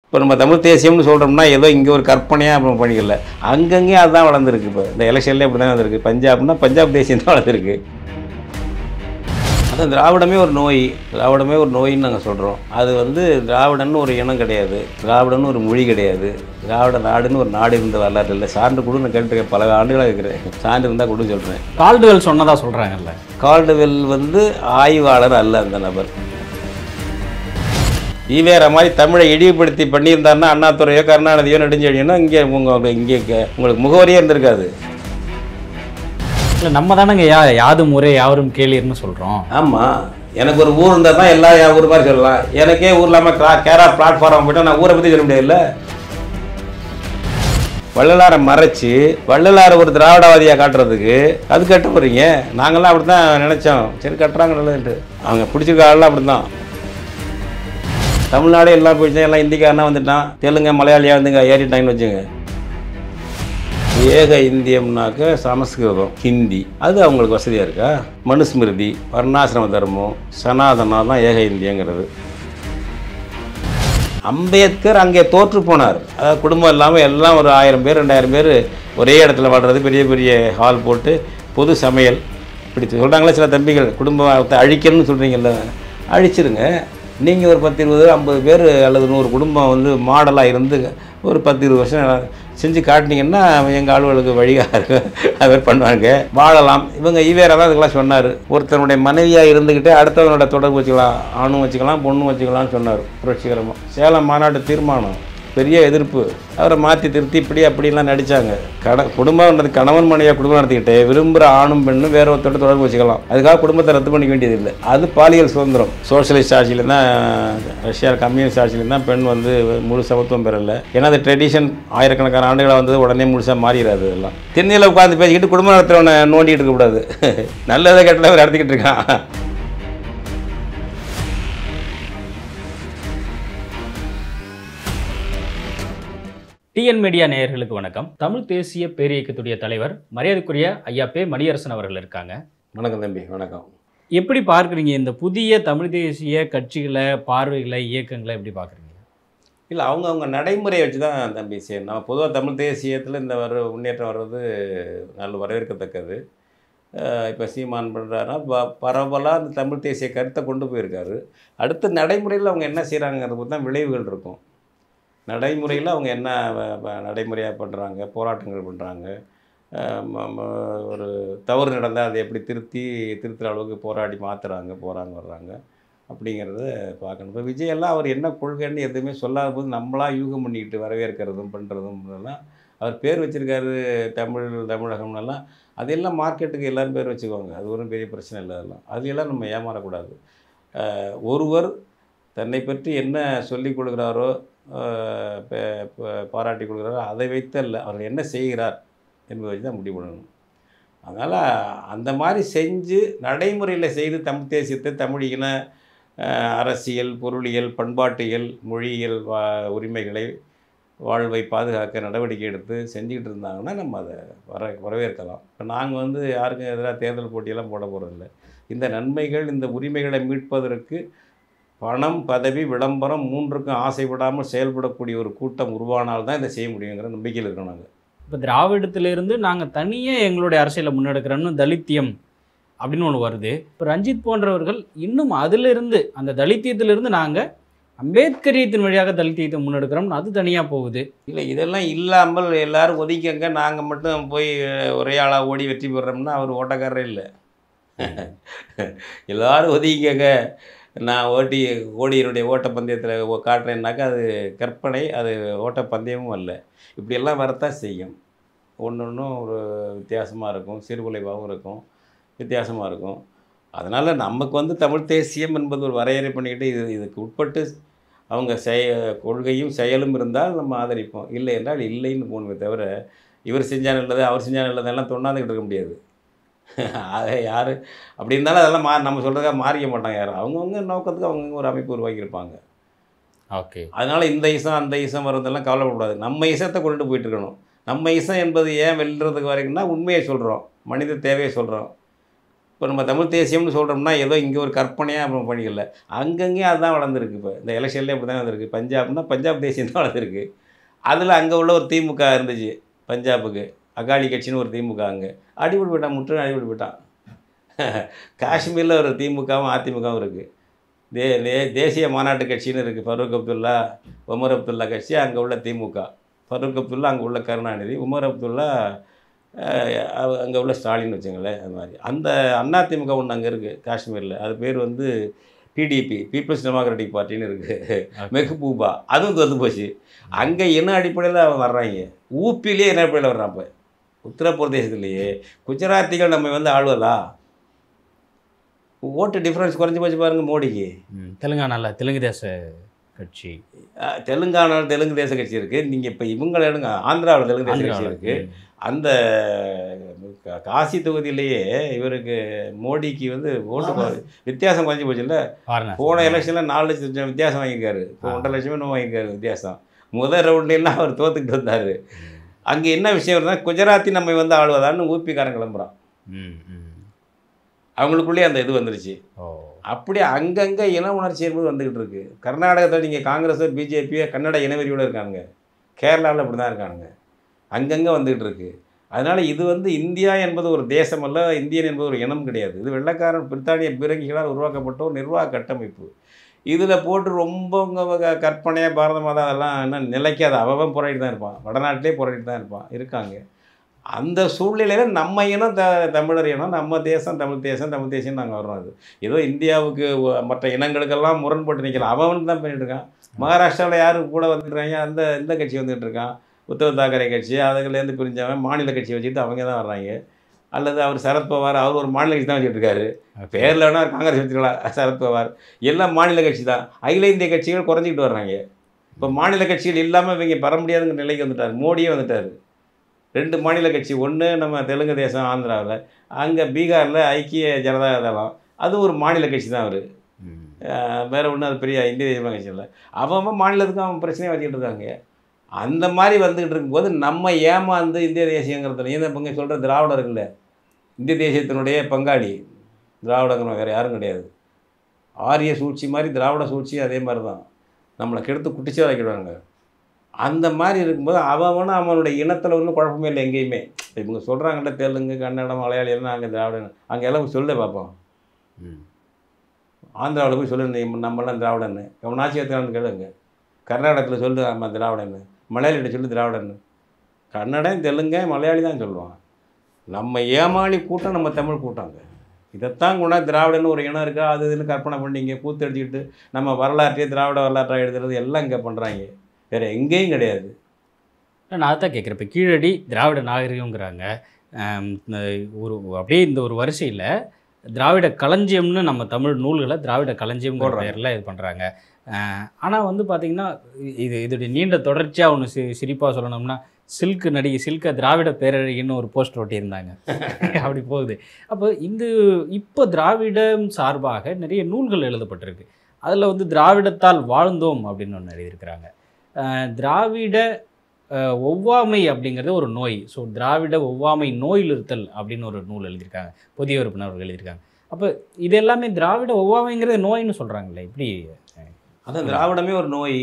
இப்போ நம்ம தமிழ் தேசியம்னு சொல்கிறோம்னா ஏதோ இங்கே ஒரு கற்பனையாக நம்ம பண்ணிக்கல அங்கங்கேயும் அதுதான் வளர்ந்துருக்கு இப்போ இந்த எலெக்ஷன்லேயே அப்படி தான் வந்திருக்கு பஞ்சாப்னா பஞ்சாப் தேசியம் தான் வளர்ந்துருக்கு அதான் திராவிடமே ஒரு நோய் திராவிடமே ஒரு நோயின்னு நாங்கள் சொல்கிறோம் அது வந்து திராவிடன்னு ஒரு இனம் கிடையாது திராவிடன்னு ஒரு மொழி கிடையாது திராவிட நாடுன்னு ஒரு நாடு இருந்த வரலாறு இல்லை சான்று கூட நான் கேட்டிருக்கேன் பல ஆண்டுகளாக இருக்கிறேன் சான்று இருந்தால் கொடுன்னு சொல்கிறேன் கால்டுவெல் சொன்னதா சொல்றாங்கல்ல கால்டுவெல் வந்து ஆய்வாளர் அல்ல அந்த நபர் ஈவேரா மாதிரி தமிழை இழிவுபடுத்தி பண்ணியிருந்தாருன்னா அண்ணாதுரையோ கருணாநிதியோ நெடுஞ்செழியனோ இங்கே உங்க இங்கே க- உங்களுக்கு முகவரியே இருந்திருக்காது இல்ல நம்ம தானங்க யா யாது முறை யாவரும் கேளீர்னு சொல்றோம் ஆமாம் எனக்கு ஒரு ஊர் இருந்தால் தான் எல்லா ஊர் மாதிரி சொல்லலாம் எனக்கே ஊர் இல்லாமல் கா கேரா பிளாட்ஃபார்ம் போயிட்டா நான் ஊரை பற்றி சொல்ல முடியாதுல்ல வள்ளலாரை மறைச்சு வள்ளலாரை ஒரு திராவிடவாதியாக காட்டுறதுக்கு அது கட்ட போகிறீங்க நாங்களாம் அப்படி தான் நினச்சோம் சரி கட்டுறாங்க நல்லதுன்ட்டு அவங்க பிடிச்சிருக்க ஆள்லாம் அப்படி தான் தமிழ்நாடே எல்லாம் போயிடுச்சு எல்லாம் ஹிந்திக்காரனா வந்துட்டான் தெலுங்கு மலையாளியாக வந்துங்க ஏறிட்டாங்கன்னு வச்சுங்க ஏக இந்தியம்னாக்க சமஸ்கிருதம் ஹிந்தி அது அவங்களுக்கு வசதியாக இருக்கா மனுஸ்மிருதி வர்ணாசிரம தர்மம் சனாதனம் தான் ஏக இந்தியங்கிறது அம்பேத்கர் அங்கே தோற்று போனார் அதாவது குடும்பம் இல்லாமல் எல்லாம் ஒரு ஆயிரம் பேர் ரெண்டாயிரம் பேர் ஒரே இடத்துல வாழ்றது பெரிய பெரிய ஹால் போட்டு பொது சமையல் இப்படி சொல்கிறாங்களே சில தம்பிகள் குடும்பத்தை அழிக்கணும்னு சொல்கிறீங்கல்ல அழிச்சிருங்க நீங்கள் ஒரு பத்து இருபது ஐம்பது பேர் அல்லது நூறு குடும்பம் வந்து மாடலாக இருந்து ஒரு பத்து இருபது வருஷம் செஞ்சு காட்டினீங்கன்னா எங்கள் ஆளுகளுக்கு வழியாக இருக்கும் அது மாதிரி பண்ணுவாங்க வாழலாம் இவங்க ஈவேரா தான் இதுக்கெல்லாம் சொன்னார் ஒருத்தனுடைய மனைவியாக இருந்துக்கிட்டே அடுத்தவனோட தொடர்பு வச்சுக்கலாம் ஆணும் வச்சுக்கலாம் பொண்ணும் வச்சுக்கலாம்னு சொன்னார் புரட்சிகரமாக சேலம் மாநாட்டு தீர்மானம் பெரிய எதிர்ப்பு அவரை மாற்றி திருத்தி இப்படி அப்படிலாம் நடித்தாங்க கட குடும்பம் நடத்தி கணவன் மனைவியாக குடும்பம் நடத்திக்கிட்டு விரும்புகிற ஆணும் பெண்ணும் வேற ஒருத்தரோட தொடர்பு வச்சுக்கலாம் அதுக்காக குடும்பத்தை ரத்து பண்ணிக்க வேண்டியதில்லை அது பாலியல் சுதந்திரம் சோஷியலிஸ்ட் ஆட்சியில் தான் ரஷ்யா கம்யூனிஸ்ட் ஆட்சியில் தான் பெண் வந்து முழு சமத்துவம் பெறலை ஏன்னா அது ட்ரெடிஷன் ஆயிரக்கணக்கான ஆண்டுகளாக வந்தது உடனே முழுசாக மாறிடாது இதெல்லாம் திண்ணையில் உட்காந்து பேசிக்கிட்டு குடும்பம் நடத்துறவனை நோண்டிட்டு இருக்கக்கூடாது நல்லதை கெட்டதை நடத்திக்கிட்டு இருக்கான் டிஎன் மீடியா நேயர்களுக்கு வணக்கம் தமிழ் தேசிய பேரியக்கத்துடைய தலைவர் மரியாதைக்குரிய ஐயா பே மணியரசன் அவர்கள் இருக்காங்க வணக்கம் தம்பி வணக்கம் எப்படி பார்க்குறீங்க இந்த புதிய தமிழ் தேசிய கட்சிகளை பார்வைகளை இயக்கங்களை எப்படி பார்க்குறீங்க இல்லை அவங்க அவங்க நடைமுறையை வச்சு தான் தம்பி செய்யணும் நம்ம பொதுவாக தமிழ் தேசியத்தில் இந்த வர முன்னேற்றம் வர்றது நல்ல வரவேற்கத்தக்கது இப்போ சீமான் பண்ணுறாருன்னா ப பரவலாக அந்த தமிழ் தேசிய கருத்தை கொண்டு போயிருக்காரு அடுத்து நடைமுறையில் அவங்க என்ன செய்கிறாங்கிறது பொறுத்து தான் விளைவுகள் இருக்கும் நடைமுறையில் அவங்க என்ன வ- வ- நடைமுறையாக பண்ணுறாங்க போராட்டங்கள் பண்ணுறாங்க ஒரு தவறு நடந்தால் அதை எப்படி திருத்தி திருத்துற அளவுக்கு போராடி மாற்றுறாங்க போகிறாங்க வர்றாங்க அப்படிங்கிறத பார்க்கணும் இப்போ விஜய் எல்லாம் அவர் என்ன கொள்கைன்னு எதுவுமே சொல்லாத போது நம்மளா யூகம் பண்ணிக்கிட்டு வரவேற்கிறதும் பண்ணுறதும் இதெல்லாம் அவர் பேர் வச்சிருக்காரு தமிழ் தமிழகம்னெல்லாம் அதெல்லாம் மார்க்கெட்டுக்கு எல்லாரும் பேர் வச்சுக்குவாங்க அது ஒன்றும் பெரிய பிரச்சனை இல்லை அதெல்லாம் அதையெல்லாம் நம்ம ஏமாறக்கூடாது அஹ் ஒருவர் தன்னை பற்றி என்ன சொல்லிக் கொடுக்குறாரோ அஹ் பே- பே- பாராட்டி கொடுக்குறாரோ அதை வைத்து அல்ல அவர் என்ன செய்கிறார் என்பதை வச்சு தான் முடிவு பண்ணணும் அதனால் அந்த மாதிரி செஞ்சு நடைமுறையில் செய்து தமிழ் தேசியத்தை தமிழ் இன அஹ், அரசியல் பொருளியல் பண்பாட்டியல் மொழியியல் வா உரிமைகளை வாழ்வை பாதுகாக்க நடவடிக்கை எடுத்து செஞ்சுக்கிட்டு இருந்தாங்கன்னா நம்ம அதை வர வரவேற்கலாம் இப்போ நாங்கள் வந்து யாருக்கும் எதிராக தேர்தல் போட்டியெல்லாம் போட போகிறதில்ல இந்த நன்மைகள் இந்த உரிமைகளை மீட்பதற்கு பணம் பதவி விளம்பரம் மூன்றுக்கும் ஆசைப்படாமல் செயல்படக்கூடிய ஒரு கூட்டம் உருவானால் தான் இதை செய்ய முடியுங்கிற நம்பிக்கையில் இருக்கோம் நாங்கள் இப்போ திராவிடத்திலிருந்து நாங்கள் தனியாக எங்களுடைய அரசியலை முன்னெடுக்கிறோம்னு தலித்தியம் அப்படின்னு ஒன்று வருது இப்போ ரஞ்சித் போன்றவர்கள் இன்னும் அதிலிருந்து அந்த தலித்தியத்திலிருந்து நாங்கள் அம்பேத்கரியத்தின் வழியாக தலித்தியத்தை முன்னெடுக்கிறோம்னு அது தனியாக போகுது இல்லை இதெல்லாம் இல்லாமல் எல்லாரும் ஒதுக்கங்க நாங்கள் மட்டும் போய் ஒரே ஆளாக ஓடி வெற்றி பெறுறோம்னா அவர் ஓட்டக்காரரே இல்லை எல்லாரும் ஒதுக்கிக்கங்க நான் ஓட்டி ஓடியினுடைய ஓட்டப்பந்தயத்தில் காட்டுறேன்னாக்கா அது கற்பனை அது ஓட்டப்பந்தயமும் அல்ல இப்படியெல்லாம் வரத்தான் செய்யும் ஒன்று ஒன்றும் ஒரு வித்தியாசமாக இருக்கும் சீர்குலைவாகவும் இருக்கும் வித்தியாசமாக இருக்கும் அதனால் நமக்கு வந்து தமிழ் தேசியம் என்பது ஒரு வரையறை பண்ணிக்கிட்டு இது இதுக்கு உட்பட்டு அவங்க செய கொள்கையும் செயலும் இருந்தால் நம்ம ஆதரிப்போம் இல்லை என்றால் இல்லைன்னு போகணுமே தவிர இவர் செஞ்சா நல்லது அவர் செஞ்சா நல்லது எல்லாம் தொண்ணாந்துக்கிட்டு இருக்க முடியாது அதை யார் அப்படி இருந்தாலும் அதெல்லாம் மா நம்ம சொல்கிறதுக்காக மாறிக்க மாட்டாங்க யாரும் அவங்கவுங்க நோக்கத்துக்கு அவங்கவுங்க ஒரு அமைப்பு உருவாக்கியிருப்பாங்க ஓகே அதனால் இந்த இசம் அந்த இசம் வரதெல்லாம் கவலைப்படக்கூடாது நம்ம இசத்தை கொண்டுட்டு போயிட்டு இருக்கணும் நம்ம இசம் என்பது ஏன் வெல்றதுக்கு வரைக்கும்னா உண்மையை சொல்கிறோம் மனித தேவையை சொல்கிறோம் இப்போ இப்போ நம்ம தமிழ் தேசியம்னு சொல்கிறோம்னா ஏதோ இங்கே ஒரு கற்பனையாக நம்ம பண்ணிக்கல அங்கங்கேயும் அதுதான் வளர்ந்துருக்கு இப்போ இந்த எலெக்ஷன்லேயே அப்படி தான் வந்திருக்கு பஞ்சாப்னா பஞ்சாப் தேசியம் தான் வளர்ந்துருக்கு அதில் அங்கே உள்ள ஒரு திமுக இருந்துச்சு பஞ்சாபுக்கு அகாலி கட்சின்னு ஒரு திமுக அங்கே அடிபட்டு போயிட்டான் முற்றிலும் அடிபட்டு போயிட்டான் காஷ்மீரில் ஒரு திமுகவும் அதிமுகவும் இருக்குது தே தே தேசிய மாநாட்டு கட்சின்னு இருக்குது ஃபரூக் அப்துல்லா உமர் அப்துல்லா கட்சி அங்கே உள்ள திமுக ஃபரூக் அப்துல்லா அங்கே உள்ள கருணாநிதி உமர் அப்துல்லா அங்கே உள்ள ஸ்டாலின் வச்சுங்களேன் அது மாதிரி அந்த அண்ணா திமுக ஒன்று அங்கே இருக்குது காஷ்மீரில் அது பேர் வந்து பிடிபி பீப்புள்ஸ் டெமோக்ராட்டிக் பார்ட்டின்னு இருக்குது மெஹபூபா அதுவும் தோற்று போச்சு அங்கே என்ன அடிப்படையில் அவன் வர்றாங்க ஊப்பிலேயே என்ன அடிப்படையில் வர்றான் இப்போ உத்தரப்பிரதேசத்துலேயே குஜராத்திகள் நம்ம வந்து ஆளுவதா ஓட்டு டிஃப்ரென்ஸ் குறைஞ்சி போச்சு பாருங்கள் மோடிக்கு ம், தெலுங்கானால தெலுங்கு தேச கட்சி அஹ் தெலுங்கானாவில் தெலுங்கு தேச கட்சி இருக்குது நீங்கள் இப்போ இவங்களை எடுங்க ஆந்திராவில் தெலுங்கு தேச கட்சி ஆந்திராவுல. இருக்குது ம். அந்த கா- காசி தொகுதியிலேயே இவருக்கு மோடிக்கு வந்து ஓட்டு குறை- வித்தியாசம் குறைஞ்சி போச்சுல்ல வாரணாசி. போன எலெக்ஷனில் நாலு லட்சம் வித்தியாசம் வாங்கியிருக்காரு இப்போ ஆ. ஒன்றரை லட்சமே இன்னும் வாங்கியிருக்காரு வித்தியாசம் முதல் ரவுண்ட்லாம் அவர் தோத்துக்கிட்டு வந்தார் அங்கே என்ன விஷயம் இருந்தால் குஜராத்தி நம்ம வந்து ஆளுவதான்னு ஊப்பிக்காரன் கிளம்புறான் ம், ம். அவங்களுக்குள்ளேயே அந்த இது வந்துருச்சு ஓ அப்படியே அங்கங்கே இன உணர்ச்சி என்பது வந்துக்கிட்டு இருக்கு கர்நாடகத்தில் நீங்கள் காங்கிரஸ் பிஜேபி கன்னட இனவெறியோட இருக்கானுங்க கேரளாவில் அப்படி தான் இருக்கானுங்க அங்கங்கே வந்துக்கிட்டு இருக்கு அதனால் இது வந்து இந்தியா என்பது ஒரு தேசம் அல்ல இந்தியன் என்பது ஒரு இனம் கிடையாது இது வெள்ளைக்காரன் பிரித்தானிய பிறங்கிகளால் உருவாக்கப்பட்ட ஒரு நிர்வாக கட்டமைப்பு இதில் போட்டு ரொம்ப உங்க கற்பனையாக பாரத மாதா அதெல்லாம் என்ன நிலைக்காது அவன் போராடிட்டு தான் இருப்பான் வடநாட்டிலே போராடிட்டு தான் இருப்பான் இருக்காங்க அந்த சூழ்நிலையில் நம்ம இனம் த தமிழர் இனம் நம்ம தேசம் தமிழ் தேசம் தமிழ் தேசம் நாங்கள் வர்றோம் அது ஏதோ இந்தியாவுக்கு ஒ- மற்ற இனங்களுக்கெல்லாம் முரண்பட்டு நிற்கலாம் அவன் தான் பண்ணிட்டு இருக்கான் மகாராஷ்டிராவில் யாரு கூட வந்துட்டுறாங்க அந்த இந்த கட்சி வந்துட்டு இருக்கான் உத்தவ் தாக்கரே கட்சி அதுலேருந்து பிரிஞ்சவன் மாநில கட்சி வச்சுட்டு அவங்க தான் வர்றாங்க அல்லது அவர் சரத்பவார் அவர் ஒரு மாநில கட்சி தான் வச்சுட்டு இருக்காரு பேரில் வேணா காங்கிரஸ் வச்சுக்கலாம் சரத்பவார் எல்லாம் மாநில கட்சி தான் அகில இந்திய கட்சிகள் குறைஞ்சிக்கிட்டு வர்றாங்க இப்போ மாநில கட்சிகள் இல்லாமல் இவங்க பெற முடியாதுங்கிற நிலைக்கு வந்துட்டார் மோடியே வந்துட்டார் ரெண்டு மாநில கட்சி ஒன்று நம்ம தெலுங்கு தேசம் ஆந்திராவில் அங்கே பீகாரில் ஐக்கிய ஜனதா தளம் அது ஒரு மாநில கட்சி தான் அவர் ம். வேறு ஒன்றும் அது பெரிய இந்திய தேசிய கட்சி இல்லை அவன் அவன் மாநிலத்துக்கு அவன் பிரச்சனையை வச்சுக்கிட்டு இருக்காங்க அந்த மாதிரி வந்துக்கிட்டு இருக்கும்போது நம்ம ஏமாந்து இந்திய தேசியங்கிறதுல ஏன் இப்போ இங்கே சொல்கிற திராவிடர் இருக்குல்ல இந்திய தேசியத்தினுடைய பங்காளி திராவிடங்கிறவங்க வேறு யாரும் கிடையாது ஆரிய சூழ்ச்சி மாதிரி திராவிட சூழ்ச்சி அதே மாதிரி தான் நம்மளை கெடுத்து குட்டிச்சு வைக்கிறாங்க அந்த மாதிரி இருக்கும்போது அவனும் அவனுடைய இனத்தில் ஒன்றும் குழப்பமே இல்லை எங்கேயுமே இப்ப இவங்க சொல்கிறாங்கல்ல தெலுங்கு கன்னடம் மலையாளி எல்லாம் அங்கே திராவிடன் அங்கே எல்லாம் சொல்ல பார்ப்போம் ம். ஆந்திராவில் போய் சொல்லு நீ நம்மளாம் திராவிடன்னு எவனாச்சும் ஏற்றுக்கான்னு கேளுங்க கர்நாடகத்தில் சொல்லு நம்ம திராவிடன்னு மலையாளிகிட்ட சொல்லு திராவிடன்னு கன்னடம் தெலுங்கு மலையாளி தான் சொல்லுவான் நம்ம ஏமாளி கூட்டம் நம்ம தமிழ் கூட்டங்க இதைத்தான் கூட திராவிடன்னு ஒரு இனம் இருக்கா அது இதுன்னு கற்பனை பண்ணிங்க கூத்து அடிச்சுக்கிட்டு நம்ம வரலாற்றையே திராவிட வரலாற்றை எழுதுறது எல்லாம் இங்கே பண்ணுறாங்க வேறு எங்கேயும் கிடையாது நான் அதான் கேட்குறேன் இப்போ கீழடி திராவிட நாகரிகங்கிறாங்க ஆம், இந்த ஒரு அப்படியே இந்த ஒரு வரிசையில் திராவிட களஞ்சியம்னு நம்ம தமிழ் நூல்களை திராவிட களஞ்சியம்ங்கிற போடுறாங்க. பேரில் இது பண்ணுறாங்க ஆனால் வந்து பார்த்திங்கன்னா இது இதோடைய நீண்ட தொடர்ச்சியாக ஒன்று சி சிரிப்பாக சொல்லணும்னா சில்க் நடிகை சில்க திராவிட பேரழகின்னு ஒரு போஸ்டர் ஒட்டியிருந்தாங்க அப்படி போகுது அப்போ இந்த இப்போ திராவிடம் சார்பாக நிறைய நூல்கள் எழுதப்பட்டிருக்கு அதில் வந்து திராவிடத்தால் வாழ்ந்தோம் அப்படின்னு ஒன்று எழுதியிருக்கிறாங்க அஹ் திராவிட அஹ், ஒவ்வாமை அப்படிங்கிறது ஒரு நோய் ஸோ திராவிட ஒவ்வாமை நோயில் இருத்தல் அப்படின்னு ஒரு நூல் எழுதியிருக்காங்க புதிய உறுப்பினர் அவர்கள் எழுதியிருக்காங்க அப்போ இது எல்லாமே திராவிட ஒவ்வாமைங்கிறது நோய்னு சொல்கிறாங்களே இப்படி அதான் திராவிடமே ஒரு நோய்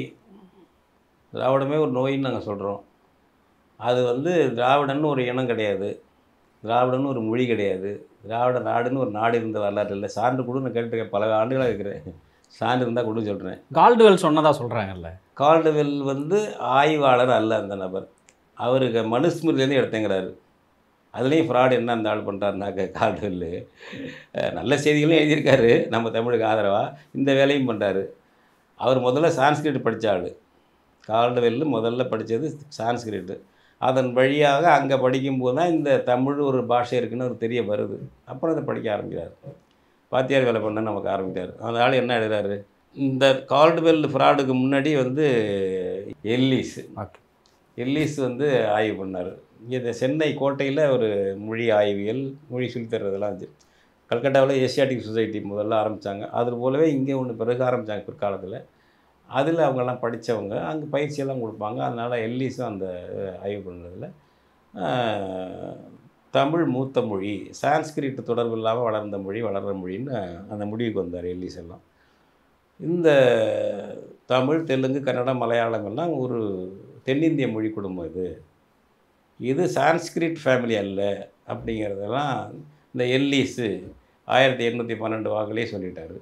திராவிடமே ஒரு நோயின்னு நாங்கள் சொல்கிறோம் அது வந்து திராவிடன்னு ஒரு இனம் கிடையாது திராவிடன்னு ஒரு மொழி கிடையாது திராவிட நாடுன்னு ஒரு நாடு இருந்த வரலாறு இல்லை சான்று கூட நான் கேட்டுருக்கேன் பல ஆண்டுகளாக இருக்கிறேன் சான்று இருந்தால் கொடுன்னு சொல்கிறேன் கால்டுவெல் சொன்னதாக சொல்கிறாங்கல்ல கால்டுவெல் வந்து ஆய்வாளர் அல்ல அந்த நபர் அவருக்கு மனுஸ்மிருதிலேருந்து எடுத்தேங்கிறாரு அதுலேயும் ஃப்ராட் என்ன அந்த ஆள் பண்ணுறாருனாக்க கால்டுவெல்லு அஹ் நல்ல செய்திகளும் எழுதியிருக்காரு நம்ம தமிழுக்கு ஆதரவாக இந்த வேலையும் பண்ணுறாரு அவர் முதல்ல சான்ஸ்கிரிட் படித்த ஆள் கால்டுவெல்லு முதல்ல படித்தது சான்ஸ்கிரிட்டு அதன் வழியாக அங்கே படிக்கும்போது தான் இந்த தமிழ் ஒரு பாஷை இருக்குன்னு ஒரு தெரிய வருது அப்புறம் அதை படிக்க ஆரம்பிக்கிறார் வாத்தியார் வேலை பண்ண நமக்கு ஆரம்பித்தார் அந்த ஆள் என்ன எழுதுறாரு இந்த கால்டுவெல் ஃப்ராடுக்கு முன்னாடி வந்து எல்லிஸ் ஓகே எல்லிஸ் வந்து ஆய்வு பண்ணார் இங்கே இந்த சென்னை கோட்டையில் ஒரு மொழி ஆய்வியல் மொழி சொல்லித் தர்றதெல்லாம் இருந்துச்சு கல்கட்டாவில் ஏசியாட்டிக் சொசைட்டி முதல்ல ஆரம்பித்தாங்க அது போலவே இங்கே ஒன்று பிறகு ஆரம்பித்தாங்க பிற்காலத்தில் அதில் அவங்கெல்லாம் படித்தவங்க அங்கே பயிற்சியெல்லாம் கொடுப்பாங்க அதனால் எல்லிஸும் அந்த அஹ், ஆய்வு பண்ணுறதுல தமிழ் மூத்த மொழி சான்ஸ்கிரிட் தொடர்பு இல்லாமல் வளர்ந்த மொழி வளர்ற மொழின்னு அந்த முடிவுக்கு வந்தார் எல்லிஸ் எல்லாம் இந்த தமிழ் தெலுங்கு கன்னடம் மலையாளம் எல்லாம் ஒரு தென்னிந்திய மொழி குடும்பம் இது இது சான்ஸ்கிரிட் ஃபேமிலி அல்ல அப்படிங்கிறதெல்லாம் இந்த எல்லீஸு ஆயிரத்தி எண்ணூற்றி பன்னெண்டு வாக்கிலே சொல்லிட்டாரு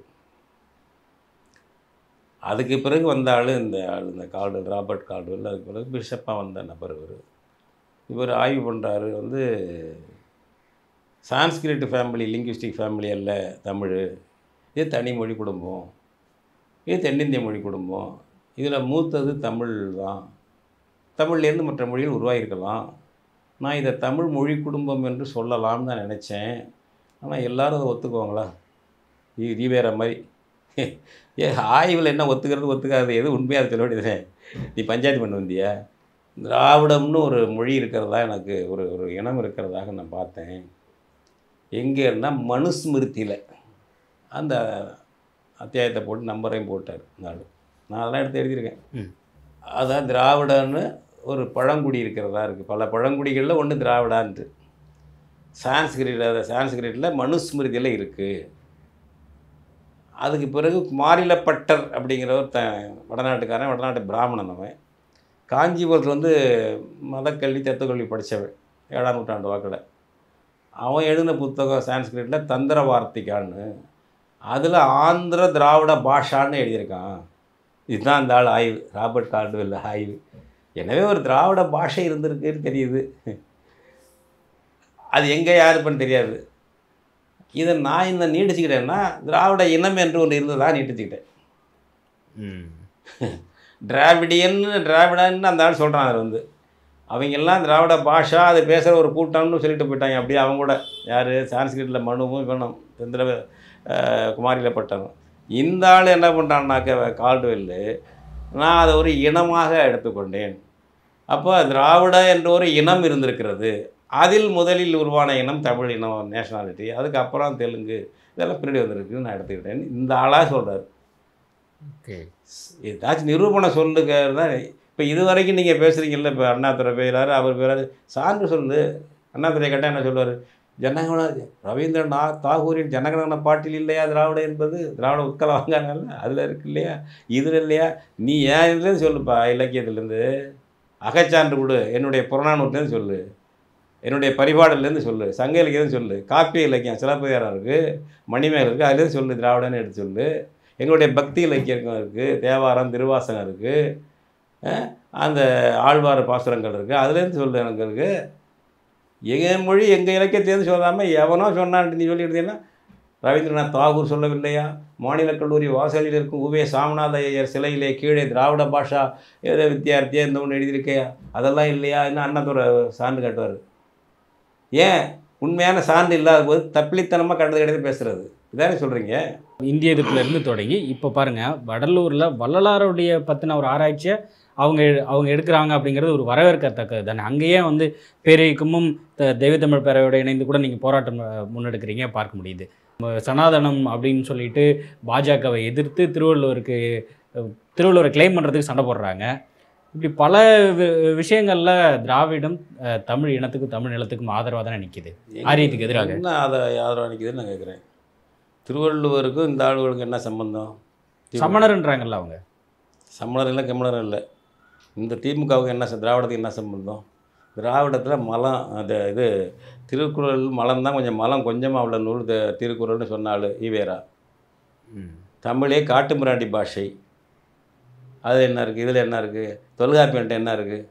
அதுக்கு பிறகு வந்த ஆள் இந்த ஆள் இந்த கால்டு ராபர்ட் கால்டுவெல் அதுக்கு பிறகு பிஷப்பாக வந்த நபர் இவர் இவர் ஆய்வு பண்ணுறாரு வந்து சான்ஸ்கிரிட் ஃபேமிலி லிங்குவிஸ்டிக் ஃபேமிலி அல்ல தமிழ் இது தனி மொழி குடும்பம் இது தென்னிந்திய மொழி குடும்பம் இதில் மூத்தது தமிழ் தான் தமிழ்லேருந்து மற்ற மொழிகள் உருவாகியிருக்கலாம் நான் இதை தமிழ் மொழி குடும்பம் என்று சொல்லலாம்னு தான் நினச்சேன் ஆனால் எல்லாரும் அதை ஒத்துக்குவாங்களா இது இது வேற மாதிரி ஏ ஆய்வில் என்ன ஒத்துக்கிறது ஒத்துக்காது எது உண்மையாக சொல்ல வேண்டியது நீ பஞ்சாயத்து பண்ண வந்தியா திராவிடம்னு ஒரு மொழி இருக்கிறதா எனக்கு ஒரு ஒரு இனம் இருக்கிறதாக நான் பார்த்தேன் எங்கேன்னா மனுஸ்மிருதியில் அந்த அத்தியாயத்தை போட்டு நம்பரையும் போட்டார் நாடு நான் அதெல்லாம் எடுத்து எழுதியிருக்கேன் ம். அதான் திராவிடன்னு ஒரு பழங்குடி இருக்கிறதா இருக்குது பல பழங்குடிகளில் ஒன்று திராவிடான்ட்டு சான்ஸ்கிரிட் அது சான்ஸ்கிரிட்டில் மனுஸ்மிருதியில் இருக்குது அதுக்கு பிறகு மாரிலப்பட்டர் அப்படிங்கிறவர் த வடநாட்டுக்காரன் வடநாட்டு பிராமணன் அவன் காஞ்சிபுரத்தில் வந்து மதக்கல்வி தத்துவக்கல்வி படித்தவன் ஏழாம் நூற்றாண்டு வாக்கில் அவன் எழுதின புத்தகம் சான்ஸ்கிரிட்டில் தந்திர வார்த்திகான்னு அதில் ஆந்திர திராவிட பாஷான்னு எழுதியிருக்கான் இதுதான் அந்த ஆள் ஆய்வு ராபர்ட் கார்டுவெல் ஆய்வு எனவே ஒரு திராவிட பாஷை இருந்திருக்குன்னு தெரியுது அது எங்கே யாருப்பன்னு தெரியாது இதை நான் இந்த நீட்டிச்சுக்கிட்டேன்னா திராவிட இனம் என்று ஒன்று இருந்ததா நீட்டிச்சுக்கிட்டேன் ம் திராவிடியன்னு திராவிடன்னு அந்த ஆள் சொல்கிறான் அதில் வந்து அவங்க எல்லாம் திராவிட பாஷா அது பேசுகிற ஒரு கூட்டம்னு சொல்லிட்டு போயிட்டாங்க அப்படியே அவங்க கூட யார் சான்ஸ்கிரிட்டில் மனுவும் இவனும் சந்திர குமாரியில் பட்டவன் இந்த ஆள் என்ன பண்ணுறான்னாக்க கால்டுவெல்லு நான் அதை ஒரு இனமாக எடுத்துக்கொண்டேன் அப்போ திராவிட என்ற ஒரு இனம் இருந்திருக்கிறது அதில் முதலில் உருவான இனம் தமிழ் இனம் நேஷனாலிட்டி அதுக்கப்புறம் தெலுங்கு இதெல்லாம் பின்னாடி வந்திருக்குன்னு நான் எடுத்துக்கிட்டேன் இந்த ஆளாக சொல்கிறார் ஓகே ஏதாச்சும் நிரூபணம் சொல்லுங்க தான் இப்போ இது வரைக்கும் நீங்கள் பேசுகிறீங்கல்ல இப்போ அண்ணாதுரை பேராரு அவர் பேராரு சான்று சொல்லு அண்ணாதுரை கேட்டால் என்ன சொல்லுவார் ஜனகண ரவீந்திரநாத் தாகூரின் ஜனகணன பாட்டில் இல்லையா திராவிட என்பது திராவிட உட்கல வாங்காங்கல்ல அதில் இருக்கு இல்லையா இதில் இல்லையா நீ ஏன் இதுலேருந்து சொல்லுப்பா இலக்கியத்துலேருந்து அகச்சான்று கொடு என்னுடைய புறநானூற்றுலேருந்து சொல்லு என்னுடைய பரிபாடல்லேருந்து சொல்லு சங்க இலக்கியம் சொல்லு காப்பிய இலக்கியம் சிலப்பதிகாரம் இருக்குது மணிமேகல் இருக்குது அதுலேருந்து சொல்லு திராவிடன்னு எடுத்து சொல்லு எங்களுடைய பக்தி இலக்கியம் இருக்குது தேவாரம் திருவாசகம் இருக்குது அந்த ஆழ்வார் பாசுரங்கள் இருக்குது அதுலேருந்து சொல்லு எனக்கு இருக்குது எங்கள் மொழி எங்கள் இலக்கியத்திலேருந்து சொல்லாமல் எவனோ சொன்னான்ட்டு நீ சொல்லியிருந்தீங்கன்னா ரவீந்திரநாத் தாகூர் சொல்லவில்லையா மாநில கல்லூரி வாசலில் இருக்கும் உவே சாமிநாத ஐயர் சிலையிலே கீழே திராவிட பாஷா ஏதோ வித்தியார்த்தியாக இந்த ஒன்று எழுதியிருக்கையா அதெல்லாம் இல்லையா இன்னும் அண்ணத்தோட சான்று காட்டுவார் ஏன் உண்மையான சான்று இல்லாத போது தப்பிலித்தனமாக கண்டது கிடையாது பேசுகிறது இதானே சொல்கிறீங்க இந்திய எதிர்ப்புல இருந்து தொடங்கி இப்போ பாருங்க வடலூர்ல வள்ளலாருடைய பத்தின ஒரு ஆராய்ச்சியை அவங்க எ- அவங்க எடுக்கிறாங்க அப்படிங்கிறது ஒரு வரவேற்கத்தக்கது தானே அங்கேயே வந்து பேரைக்குமும் த- தெய்வத்தமிழ் பேரையோட இணைந்து கூட நீங்கள் போராட்டம் அஹ், முன்னெடுக்கிறீங்க பார்க்க முடியுது ம- சனாதனம் அப்படின்னு சொல்லிட்டு பாஜகவை எதிர்த்து திருவள்ளுவருக்கு அஹ், திருவள்ளுவரை கிளைம் பண்ணுறதுக்கு சண்டை போடுறாங்க இப்படி பல வி- விஷயங்கள்ல திராவிடம் அஹ், தமிழ் இனத்துக்கும் தமிழ் நிலத்துக்கும் ஆதரவாக தானே நிற்கிது ஆரியத்துக்கு எதிராக. என்ன அதை ஆதரவு நிற்குதுன்னு நான் கேட்குறேன் திருவள்ளுவருக்கும் இந்த ஆளுகளுக்கும் என்ன சம்பந்தம் சமணர்ன்றாங்கல்ல அவங்க சமணர் இல்லை கமலர் இல்லை இந்த திமுகவுக்கு என்ன ச- திராவிடத்துக்கு என்ன சம்பந்தம் திராவிடத்தில் மலம் அந்த இது திருக்குறள் மலம் தான் கொஞ்சம் மலம் கொஞ்சமாக உள்ள நூல் த- திருக்குறள்னு சொன்னாள் ஈவேரா ம் தமிழே காட்டு மிராண்டி பாஷை அது என்ன இருக்குது இதில் என்ன இருக்குது தொல்காப்பியன்ட்ட என்ன இருக்குது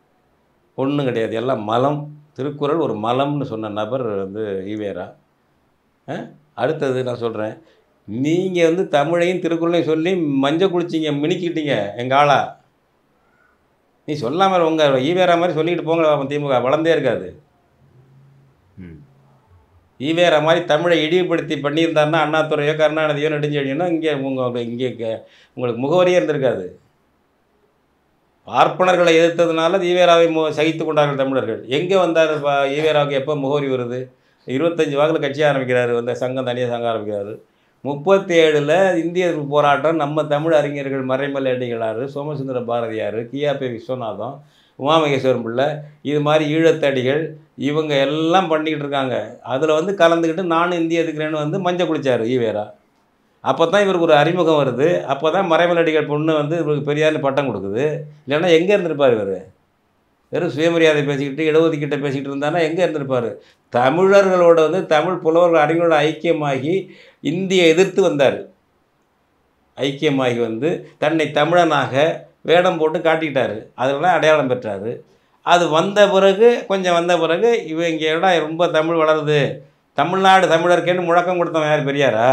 ஒன்றும் கிடையாது எல்லாம் மலம் திருக்குறள் ஒரு மலம்னு சொன்ன நபர் வந்து ஈவேரா அஹ்? அடுத்தது நான் சொல்கிறேன் நீங்கள் வந்து தமிழையும் திருக்குறளையும் சொல்லி மஞ்சள் குளிச்சிங்க மினுக்கிட்டீங்க எங்கள் ஆளா நீ சொல்லாமல் உங்கள் ஈவேரா மாதிரி சொல்லிக்கிட்டு போங்க பாப்போம் திமுக வளர்ந்தே இருக்காது ம் ஈவேரா மாதிரி தமிழை இழிவுபடுத்தி பண்ணியிருந்தாருன்னா அண்ணாதுரையோ கருணாநிதியோ நெடுஞ்செழியனோ இங்கே உங்கள் இங்கே க- உங்களுக்கு முகவரியே இருந்திருக்காது பார்ப்பனர்களை எதிர்த்ததுனால ஈவேராவை மு சகித்து கொண்டார்கள் தமிழர்கள் எங்கே வந்தார் பா ஈவேராவுக்கு எப்போ முகவரி வருது இருபத்தஞ்சி வாக்கில் கட்சி ஆரம்பிக்கிறாரு வந்து சங்கம் தனியாக சங்கம் ஆரம்பிக்கிறாரு முப்பத்தி ஏழில் இந்திய எதிர்ப்பு போராட்டம் நம்ம தமிழ் அறிஞர்கள் மறைமலை அடிகளார் சோமசுந்தர பாரதியார் கியாபி விஸ்வநாதம் உமாமகேஸ்வரம் பிள்ளை இது மாதிரி ஈழத்தடிகள் இவங்க எல்லாம் பண்ணிக்கிட்டு இருக்காங்க அதில் வந்து கலந்துக்கிட்டு நானும் இந்திய எதுக்குறேன்னு வந்து மஞ்சள் குளிச்சார் ஈவேரா அப்போ தான் இவருக்கு ஒரு அறிமுகம் வருது அப்போ தான் மறைமலடிகள் பொண்ணு வந்து இவருக்கு பெரியார்னு பட்டம் கொடுக்குது இல்லைன்னா எங்கே இருந்திருப்பார் இவர் வெறும் சுயமரியாதை பேசிக்கிட்டு இடஒதுக்கீட்டை பேசிக்கிட்டு இருந்தானா எங்கே இருந்திருப்பார் தமிழர்களோட வந்து தமிழ் புலவர்கள் அறிஞர்களோட ஐக்கியமாகி இந்தியை எதிர்த்து வந்தார் ஐக்கியமாகி வந்து தன்னை தமிழனாக வேடம் போட்டு காட்டிக்கிட்டாரு அதெல்லாம் அடையாளம் பெற்றார் அது வந்த பிறகு கொஞ்சம் வந்த பிறகு இவங்க இடம் ரொம்ப தமிழ் வளருது தமிழ்நாடு தமிழருக்கேன்னு முழக்கம் கொடுத்தவன் யார் பெரியாரா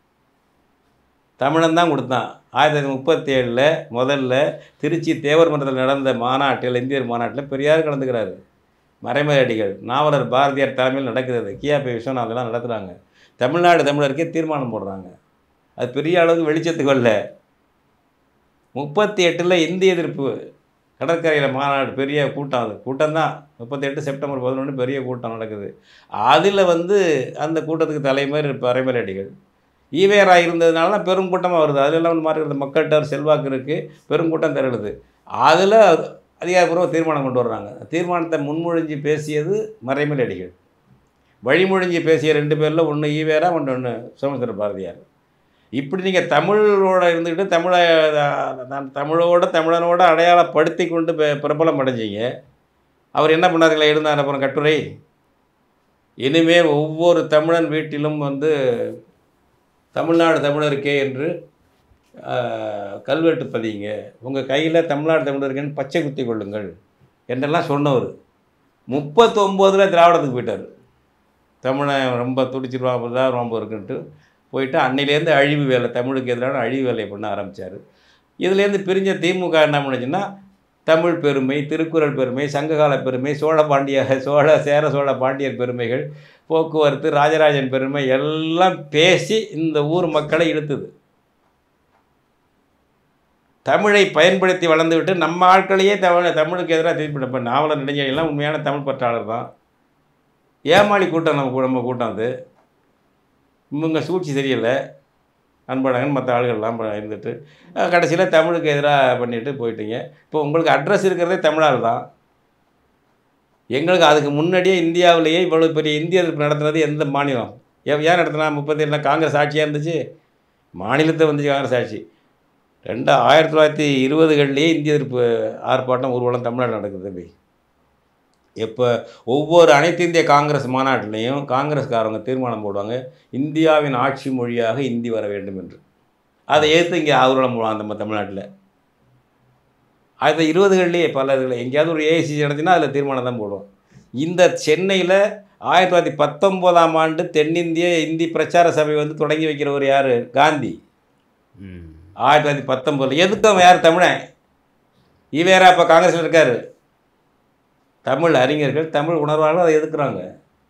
தமிழன் தான் கொடுத்தான் ஆயிரத்தி தொள்ளாயிரத்தி முப்பத்தி ஏழில் முதல்ல திருச்சி தேவர் மன்றத்தில் நடந்த மாநாட்டில் இந்தியர் மாநாட்டில் பெரியார் கலந்துக்கிறாரு மறைமலடிகள் நாவலர் பாரதியார் தலைமையில் நடக்கிறது கியாபி விஸ்வநாதெல்லாம் நடத்துகிறாங்க தமிழ்நாடு தமிழருக்கே தீர்மானம் போடுறாங்க அது பெரிய அளவுக்கு வெளிச்சத்துக்கு வரல முப்பத்தி எட்டில் இந்திய எதிர்ப்பு கடற்கரையில் மாநாடு பெரிய கூட்டம் அது கூட்டம் தான் முப்பத்தெட்டு செப்டம்பர் பதினொன்று பெரிய கூட்டம் நடக்குது அதில் வந்து அந்த கூட்டத்துக்கு தலைமை பறைமலடிகள் ஈவேரா இருந்ததுனால தான் பெருங்கூட்டமாக வருது அதிலெல்லாம் வந்து மாறுகிறது மக்கள்கிட்ட ஒரு செல்வாக்கு இருக்குது பெருங்கூட்டம் திரளுது அதில் அதிகாரப்பூர்வ தீர்மானம் கொண்டு வர்றாங்க தீர்மானத்தை முன்மொழிஞ்சு பேசியது மறைமலடிகள் வழிமொழிஞ்சு பேசிய ரெண்டு பேரில் ஒன்று ஈவேரா ஒன்று ஒன்று சோமசுந்தர பாரதியார் இப்படி நீங்கள் தமிழோட இருந்துக்கிட்டு தமிழை நான் தமிழோட தமிழனோட அடையாளப்படுத்தி கொண்டு பெ- பிரபலம் அடைஞ்சீங்க அவர் என்ன பண்ணாருங்களா எழுந்தார் அப்புறம் கட்டுரை இனிமேல் ஒவ்வொரு தமிழன் வீட்டிலும் வந்து தமிழ்நாடு தமிழருக்கே என்று ஆஹ், கல்வெட்டு பதியுங்க உங்கள் கையில் தமிழ்நாடு தமிழருக்கேன்னு பச்சை குத்தி கொள்ளுங்கள் என்றெல்லாம் சொன்னவர் முப்பத்தொம்போதில் திராவிடத்துக்கு போயிட்டார் தமிழன் ரொம்ப துடிச்சிருவான் தான் ரொம்ப இருக்குன்ட்டு போயிட்டு அன்னையிலேருந்து அழிவு வேலை தமிழுக்கு எதிரான அழிவு வேலையை பண்ண ஆரம்பித்தார் இதுலேருந்து பிரிஞ்ச திமுக என்ன பண்ணுச்சுன்னா தமிழ் பெருமை திருக்குறள் பெருமை சங்ககால பெருமை சோழ பாண்டிய சோழ சேர சோழ பாண்டியர் பெருமைகள் போக்குவரத்து ராஜராஜன் பெருமை எல்லாம் பேசி இந்த ஊர் மக்களை இழுத்துது தமிழை பயன்படுத்தி வளர்ந்துவிட்டு நம்ம ஆட்களையே தமிழ் தமிழுக்கு எதிராக திருப்பி இப்போ நாவலர் நெடுஞ்செழியெல்லாம் உண்மையான தமிழ் பற்றாளர் தான் ஏமாளி கூட்டம் நம்ம கூ- நம்ம கூட்டம் அது இவங்க சூழ்ச்சி சரியில்லை அன்பழகன் மற்ற ஆளுகள்லாம் ப- இருந்துட்டு கடைசியில் தமிழுக்கு எதிராக பண்ணிட்டு போயிட்டீங்க இப்போ உங்களுக்கு அட்ரஸ் இருக்கிறதே தமிழால் தான் எங்களுக்கு அதுக்கு முன்னாடியே இந்தியாவிலேயே இவ்வளோ பெரிய இந்திய எதிர்ப்பு நடத்துனது எந்த மாநிலம் ஏன் ஏன் நடத்தினா முப்பத்தி ஏழில் காங்கிரஸ் ஆட்சியாக இருந்துச்சு மாநிலத்தை வந்துச்சு காங்கிரஸ் ஆட்சி ரெண்டு ஆயிரத்தி தொள்ளாயிரத்தி இருபதுகள்லேயே இந்திய எதிர்ப்பு ஆர்ப்பாட்டம் ஊர்வலம் தமிழ்நாடு நடக்குது தம்பி இப்போ ஒவ்வொரு அனைத்து இந்திய காங்கிரஸ் மாநாட்டிலையும் காங்கிரஸ்காரங்க தீர்மானம் போடுவாங்க இந்தியாவின் ஆட்சி மொழியாக இந்தி வர வேண்டும் என்று அதை ஏற்று இங்கே ஊர்வலம் போடுவாங்க நம்ம தமிழ்நாட்டில் ஆயிரத்தி இருபதுகள்லேயே பல இதில் எங்கேயாவது ஒரு ஏஐசி நடந்துச்சுன்னா அதில் தீர்மானம் தான் போடுவோம் இந்த சென்னையில் ஆயிரத்தி தொள்ளாயிரத்தி பத்தொம்போதாம் ஆண்டு தென்னிந்திய இந்தி பிரச்சார சபை வந்து தொடங்கி வைக்கிறவர் யார் காந்தி ம். ஆயிரத்தி தொள்ளாயிரத்தி பத்தொம்போதில் எதுக்கு அவன் யார் தமிழன் ஈவேரா இப்போ காங்கிரஸில் இருக்கார் தமிழ் அறிஞர்கள் தமிழ் உணர்வாளர்கள் அதை எதுக்குறாங்க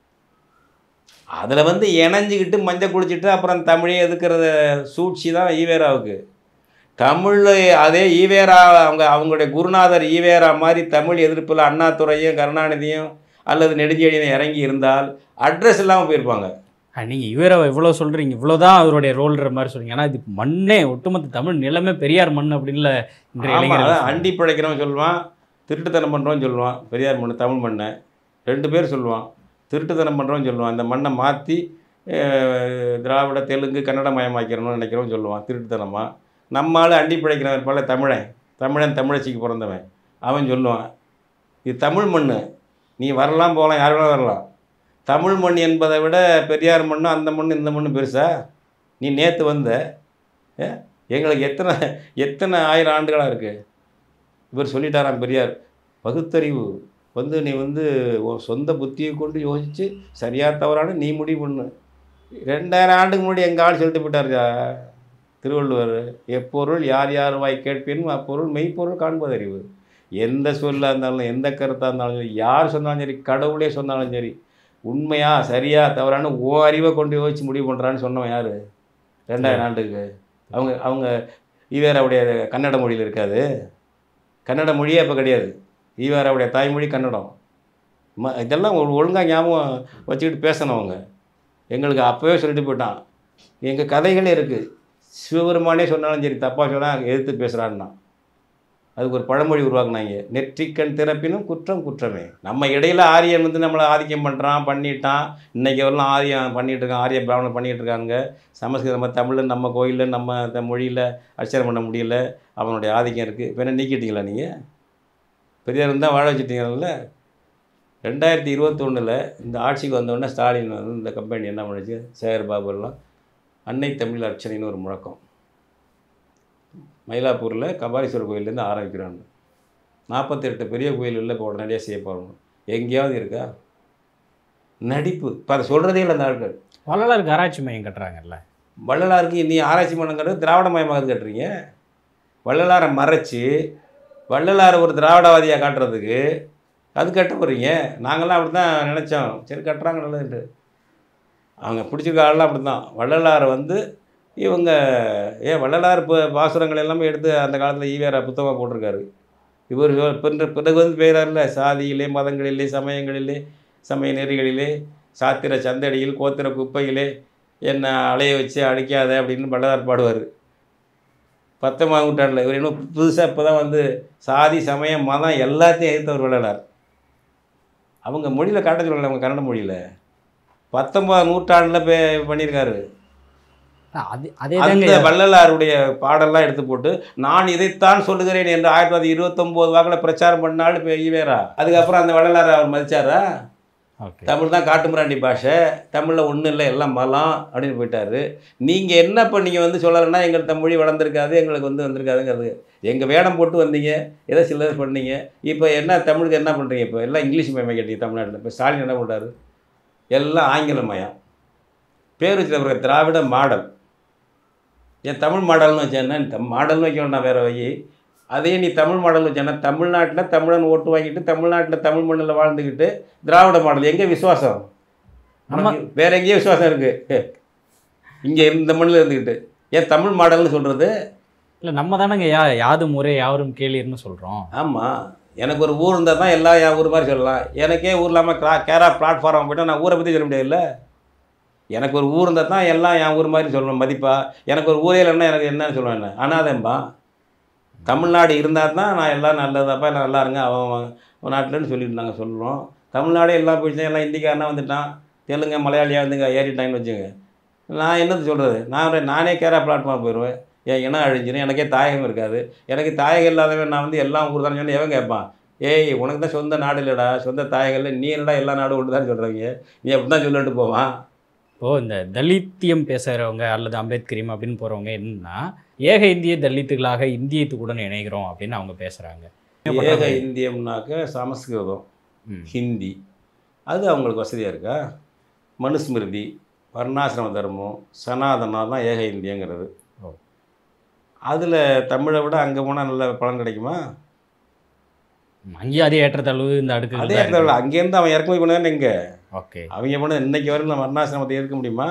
அதில் வந்து இணைஞ்சிக்கிட்டு மஞ்சள் குளிச்சுட்டு அப்புறம் தமிழே எதுக்குறத சூழ்ச்சி தான் ஈவேராவுக்கு தமிழ் அதே ஈவேரா அவங்க அவங்களுடைய குருநாதர் ஈவேரா மாதிரி தமிழ் எதிர்ப்பில் அண்ணாதுரையும் கருணாநிதியும் அல்லது நெடுஞ்செழியனும் இறங்கி இருந்தால் அட்ரஸ் இல்லாமல் போயிருப்பாங்க அஹ் நீங்க இவரை இவ்வளோ சொல்றீங்க இவ்வளோதான் அவருடைய ரோல்ன்ற மாதிரி சொல்றீங்க ஆனா இது மண்ணே ஒட்டுமொத்த தமிழ் நிலமே பெரியார் மண் அப்படின்ல இன்றைய ஆமாம் இளைஞர்கள் அதான் அண்டி பிழைக்கிறவன் சொல்லுவான் திருட்டுத்தனம் பண்ணுறவன் சொல்லுவான் பெரியார் மண்ணு தமிழ் மண்ணை ரெண்டு பேர் சொல்லுவான் திருட்டுத்தனம் பண்ணுறவன் சொல்லுவான் இந்த மண்ணை மாற்றி திராவிட தெலுங்கு கன்னட மயமாக்கிறணும்னு நினைக்கிறவன் சொல்லுவான் திருட்டுத்தனமாக நம்ம ஆள் அண்டி பிழைக்கிறவன் போல தமிழன் தமிழன் தமிழச்சிக்கு பிறந்தவன் அவன் சொல்லுவான் இது தமிழ் மண் நீ வரலாம் போகலாம் யார் வேணாலும் வரலாம் தமிழ் மண் என்பதை விட பெரியார் மண்ணு அந்த மண் இந்த மண்ணு பெருசா நீ நேற்று வந்த ஏ? எங்களுக்கு எத்தனை எத்தனை ஆயிரம் ஆண்டுகளாக இருக்குது இவர் சொல்லிட்டாராம் பெரியார் பகுத்தறிவு வந்து நீ வந்து உன் சொந்த புத்தியை கொண்டு யோசித்து சரியா தவறான நீ முடிவு பண்ணு ரெண்டாயிரம் ஆண்டுக்கு முன்னாடி எங்கள் ஆள் சொல்லிட்டு போயிட்டாருயா திருவள்ளுவர் எப்பொருள் யார் யார் வாய் கேட்பினும் அப்பொருள் மெய்ப்பொருள் காண்பதறிவு எந்த சொல்லாக இருந்தாலும் எந்த கருத்தாக இருந்தாலும் சரி யார் சொன்னாலும் சரி கடவுளே சொன்னாலும் சரி உண்மையா சரியா தவறான ஓ அறிவை கொண்டு யோசிச்சு முடிவு பண்ணுறான்னு சொன்னவன் யார் ரெண்டாயிரம் ஆண்டுக்கு அவங்க அவங்க ஈவேராவுடைய கன்னட மொழியில் இருக்காது கன்னட மொழியே அப்போ கிடையாது ஈவேராவுடைய தாய்மொழி கன்னடம் ம இதெல்லாம் ஒரு ஒழுங்காக ஞாபகம் வச்சுக்கிட்டு பேசணும் அவங்க எங்களுக்கு அப்போவே சொல்லிட்டு போயிட்டான் எங்கள் கதைகளே இருக்குது சிவபெருமானே சொன்னாலும் சரி தப்பாக சொன்னால் எதிர்த்து பேசுகிறான்னா அதுக்கு ஒரு பழமொழி உருவாக்குனாங்க நெற்றிக்கண் திறப்பினும் குற்றம் குற்றமே நம்ம இடையில ஆரியன் வந்து நம்மளை ஆதிக்கம் பண்ணுறான் பண்ணிட்டான் இன்னைக்கு வரலாம் ஆரியம் பண்ணிட்டு இருக்கான் ஆரிய பிராமணன் பண்ணிட்டு இருக்காங்க சமஸ்கிருதம் நம்ம தமிழில் நம்ம கோயிலில் நம்ம த- மொழியில் அர்ச்சனை பண்ண முடியல அவனுடைய ஆதிக்கம் இருக்குது இப்போ என்ன நீக்கிட்டீங்களா நீங்கள் பெரியார் இருந்தால் வாழ வச்சுட்டீங்கல்ல ரெண்டாயிரத்தி இருபத்தொன்னில் இந்த ஆட்சிக்கு வந்தோடனே ஸ்டாலின் வந்து இந்த கம்பெனி என்ன பண்ணுச்சு சேகர் பாபு எல்லாம் அன்னை தமிழ் அர்ச்சனைன்னு ஒரு முழக்கம் மயிலாப்பூரில் கபாலீஸ்வரர் கோயிலேருந்து ஆரம்பிக்கிறாங்க நாற்பத்தெட்டு பெரிய கோயில்களில் இப்போ உடனடியாக செய்ய போகிறோம் எங்கேயாவது இருக்கா நடிப்பு இப்போ அதை சொல்கிறதே இல்லை அந்த ஆட்கள் வள்ளலாருக்கு ஆராய்ச்சி மையம் கட்டுறாங்கல்ல வள்ளலாருக்கு நீ ஆராய்ச்சி பண்ணுங்கிறது திராவிட மயமாக கட்டுறீங்க வள்ளலாரை மறைச்சி வள்ளலாரை ஒரு திராவிடவாதியாக காட்டுறதுக்கு அது கட்ட போகிறீங்க நாங்களாம் அப்படி தான் நினச்சோம் சரி கட்டுறாங்க நல்லதுன்ட்டு அவங்க பிடிச்சிருக்க ஆள்லாம் அப்படி தான் வள்ளலாரை வந்து இவங்க ஏன் வள்ளலார் இப்போ பாசுரங்கள் எல்லாமே எடுத்து அந்த காலத்தில் ஈவேரா புத்தகமாக போட்டிருக்காரு இவர் பிற பிறகு வந்து பேரார்ல சாதியிலே மதங்களிலே சமயங்களிலே சமய நெறிகளிலே சாத்திர சந்தடியில் கோத்திர குப்பையிலே என்னை அலைய வச்சு அடிக்காத அப்படின்னு வள்ளலார் பாடுவார் பத்தொன்பதாம் நூற்றாண்டில் இவர் இன்னும் புதுசாக இப்போ தான் வந்து சாதி சமயம் மதம் எல்லாத்தையும் எதிர்த்தவர் வள்ளலார் அவங்க மொழியில் காட்ட சொல்லலை அவங்க கன்னட மொழியில் பத்தொன்பதாம் நூற்றாண்டில் பே பண்ணியிருக்காரு அது அதே அந்த தாங்க வள்ளலாருடைய பாடல்லாம் எடுத்து போட்டு நான் இதைத்தான் சொல்லுகிறேன் என்று ஆயிரத்தி தொள்ளாயிரத்தி இருபத்தொம்போது வாக்கில் பிரச்சாரம் பண்ணாலும் இப்போ ஈவேரா அதுக்கப்புறம் அந்த வள்ளலாரை அவர் மதிச்சாரா ஓகே தமிழ் தான் காட்டுமிராண்டி பாஷை தமிழில் ஒன்றும் இல்லை எல்லாம் மலம் அப்படின்னு போயிட்டாரு நீங்கள் என்ன இப்போ நீங்கள் வந்து சொல்லலைன்னா எங்களுக்கு மொழி வளர்ந்துருக்காது எங்களுக்கு வந்து வந்திருக்காதுங்கிறது எங்கள் வேடம் போட்டு வந்தீங்க ஏதோ சிலர் பண்ணீங்க இப்போ என்ன தமிழுக்கு என்ன பண்ணுறீங்க இப்போ எல்லாம் இங்கிலீஷ் மயமாக கேட்டீங்க தமிழ்நாட்டில் இப்போ ஸ்டாலின் என்ன பண்ணுறாரு எல்லாம் ஆங்கில மயம் பேர் வச்சுட்ட பிறகு திராவிட மாடல் ஏன் தமிழ் மாடல்னு வச்சேன்னா தம் மாடல்னு வைக்க வேண்டாம் வேறு வை அதே நீ தமிழ் மாடல் வச்சேன்னா தமிழ்நாட்டில் தமிழன் ஓட்டு வாங்கிட்டு தமிழ்நாட்டில் தமிழ் மண்ணில் வாழ்ந்துக்கிட்டு திராவிட மாடல் எங்கே விசுவாசம் ஆமா. நமக்கு வேற எங்கேயோ விசுவாசம் இருக்குது இங்கே இந்த மண்ணில் இருந்துக்கிட்டு ஏன் தமிழ் மாடல்னு சொல்கிறது இல்லை நம்ம தானங்க யா யாது முறை யாவரும் கேளீர்னு சொல்கிறோம் ஆமாம் எனக்கு ஒரு ஊர் இருந்தால் தான் எல்லாம் என் ஊர் மாதிரி சொல்லலாம் எனக்கே ஊர் இல்லாமல் கிரா கேரா பிளாட்ஃபார்ம் போய்ட்டா நான் ஊரை பற்றி சொல்ல முடியாதுல்ல எனக்கு ஒரு ஊர் இருந்தால் தான் எல்லாம் என் ஊர் மாதிரி சொல்லணும் மதிப்பா எனக்கு ஒரு ஊரே இல்லைன்னா எனக்கு என்னன்னு சொல்லுவேன் என்ன அனாதம்பா தமிழ்நாடு இருந்தால் தான் நான் எல்லாம் நல்லதாப்பா எல்லாம் நல்லா இருங்க அவன் அவன் அவன் நாட்டிலன்னு சொல்லிட்டு நாங்கள் சொல்கிறோம் தமிழ்நாடே எல்லாம் போயிடுச்சு எல்லாம் இந்திக்காரனா வந்துட்டான் தெலுங்க மலையாளியாக வந்துங்க ஏறிட்டாங்கன்னு வச்சுங்க நான் என்னது சொல்கிறது நான் நானே கேரா பிளாட்ஃபார்ம் போயிடுவேன் என் இனம் அழிஞ்சிடும் எனக்கே தாயகம் இருக்காது எனக்கு தாயகம் இல்லாதவன் நான் வந்து எல்லா ஊர் தானே சொன்னேன் எவன் கேட்பான் ஏய் உனக்கு தான் சொந்த நாடு இல்லைடா சொந்த தாயகம் இல்லை நீ என்னடா எல்லா நாடும் ஒன்று தான் சொல்கிறீங்க நீ அப்படி தான் சொல்லிட்டு போவான் இப்போ இந்த தலித்தியம் பேசுகிறவங்க அல்லது அம்பேத்கரியம் அப்படின்னு போகிறவங்க என்னன்னா ஏக இந்திய தலித்துகளாக இந்தியத்துக்குடன் இணைகிறோம் அப்படின்னு அவங்க பேசுகிறாங்க ஏக இந்தியம்னாக்க சமஸ்கிருதம் ம். ஹிந்தி அது அவங்களுக்கு வசதியாக இருக்கா மனுஸ்மிருதி வர்ணாசிரம தர்மம் சனாதனம் தான் ஏக இந்தியங்கிறது ஓ. அதில் தமிழை விட அங்கே போனால் நல்ல பலன் கிடைக்குமா அங்கேயும் அதே ஏற்றத்தாழ்வு இந்த அதே அடுக்கு இடத்துல அங்கேருந்து அவன் இறக்குமதி பண்ணதானே இங்கே ஓகே அவங்க பண்ண இன்னைக்கு வரைக்கும் நம்ம வர்ணாசிரமத்தை எதிர்க்க முடியுமா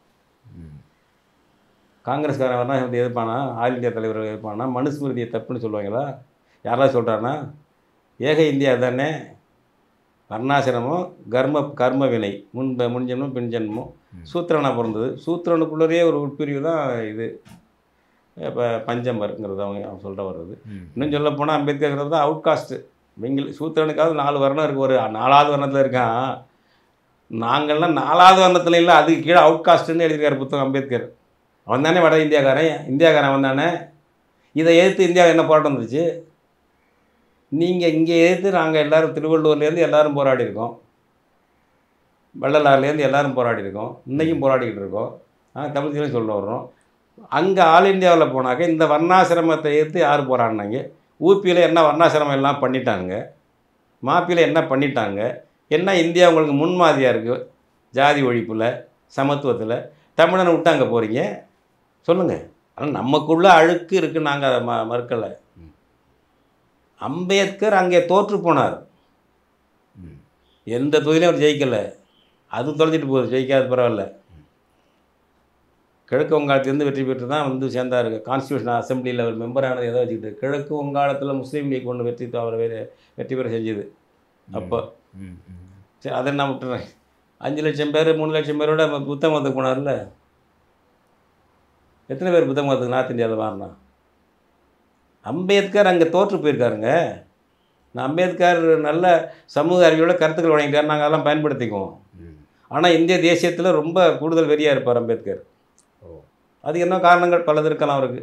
காங்கிரஸ்காரன் வர்ணாசிரமத்தை எதிர்ப்பானா ஆல் இந்தியா தலைவர் எதிர்ப்பானா மனுஸ்மிருதியை தப்புன்னு சொல்லுவாங்களா யாராவது சொல்கிறானா ஏக இந்தியா தானே வர்ணாசிரமம் கர்ம கர்ம வினை முன் முன்ஜென்மம் பின்ஜென்மம் ம். சூத்திரனாக பிறந்தது சூத்திரனுக்குள்ளேயே ஒரு உட்பிரிவு தான் இது இப்போ பஞ்சமருங்கிறது அவங்க அவங்க சொல்கிற வர்றது ம். இன்னும் சொல்ல போனால் அம்பேத்கர்ங்கிறது தான் அவுட் காஸ்ட்டு வெங்கில் சூத்திரனுக்காவது நாலு வர்ணம் இருக்குது ஒரு நாலாவது வர்ணத்தில் இருக்கான் நாங்கள்லாம் நாலாவது வர்ணத்தில் இல்லை அதுக்கு கீழே அவுட் காஸ்ட்டுன்னு எழுதியிருக்காரு புத்தகம் அம்பேத்கர் அவன் தானே வட இந்தியாக்காரன் இந்தியாக்காரன் அவன் தானே இதை எதிர்த்து இந்தியா என்ன போராட்டம் வந்துச்சு நீங்கள் இங்கே எதிர்த்து நாங்கள் எல்லோரும் திருவள்ளூர்லேருந்து எல்லாரும் போராடி இருக்கோம் வள்ளலார்லேருந்து எல்லாரும் போராடி இருக்கோம் இன்றைக்கும் போராடிக்கிட்டு இருக்கோம் நாங்கள் தமிழ்ச்சியிலும் சொல்ல வர்றோம் அங்கே ஆல் இந்தியாவில் போனாக்க இந்த வர்ணாசிரமத்தை எதிர்த்து யார் போராடினாங்க ஊபியில் என்ன வர்ணாசிரமம் எல்லாம் பண்ணிட்டாங்க மாப்பியில் என்ன பண்ணிட்டாங்க என்ன இந்தியா உங்களுக்கு முன்மாதிரியாக இருக்குது ஜாதி ஒழிப்பில் சமத்துவத்தில் தமிழனை விட்டு அங்கே போகிறீங்க சொல்லுங்கள் ஆனால் நமக்குள்ள அழுக்கு இருக்குது நாங்கள் அதை ம மறுக்கலை அம்பேத்கர் அங்கே தோற்று போனார் ம். எந்த தொகுதியிலும் அவர் ஜெயிக்கலை அது தொலைஞ்சிட்டு போகுது ஜெயிக்காத பரவாயில்ல கிழக்கு வங்காளத்துலேருந்து வெற்றி பெற்று தான் வந்து சேர்ந்தார் கான்ஸ்டியூஷன் அசம்பிளியில் அவர் மெம்பரானது எதை வச்சுக்கிட்டு கிழக்கு வங்காளத்தில் முஸ்லீம் லீக் ஒன்று வெற்றி அவரை வெ- வெற்றி பெற செஞ்சது அப்போ ம், ம். சரி அதை நான் விட்டுறேன் அஞ்சு லட்சம் பேர் மூணு லட்சம் பேரோட நம்ம புத்த மதத்துக்கு போனார்ல எத்தனை பேர் புத்த மதத்துக்கு நார்த் இந்தியாவில் மாறினா அம்பேத்கர் அங்கே தோற்று போயிருக்காருங்க நான் அம்பேத்கர் நல்ல சமூக அறிவியோட கருத்துக்கள் வழங்கிட்டார் நாங்கள் அதெல்லாம் பயன்படுத்திக்குவோம் ஆனால் இந்திய தேசியத்தில் ரொம்ப கூடுதல் வெறியாக இருப்பார் அம்பேத்கர் ஓ அது என்ன காரணங்கள் பலது இருக்கலாம் அவருக்கு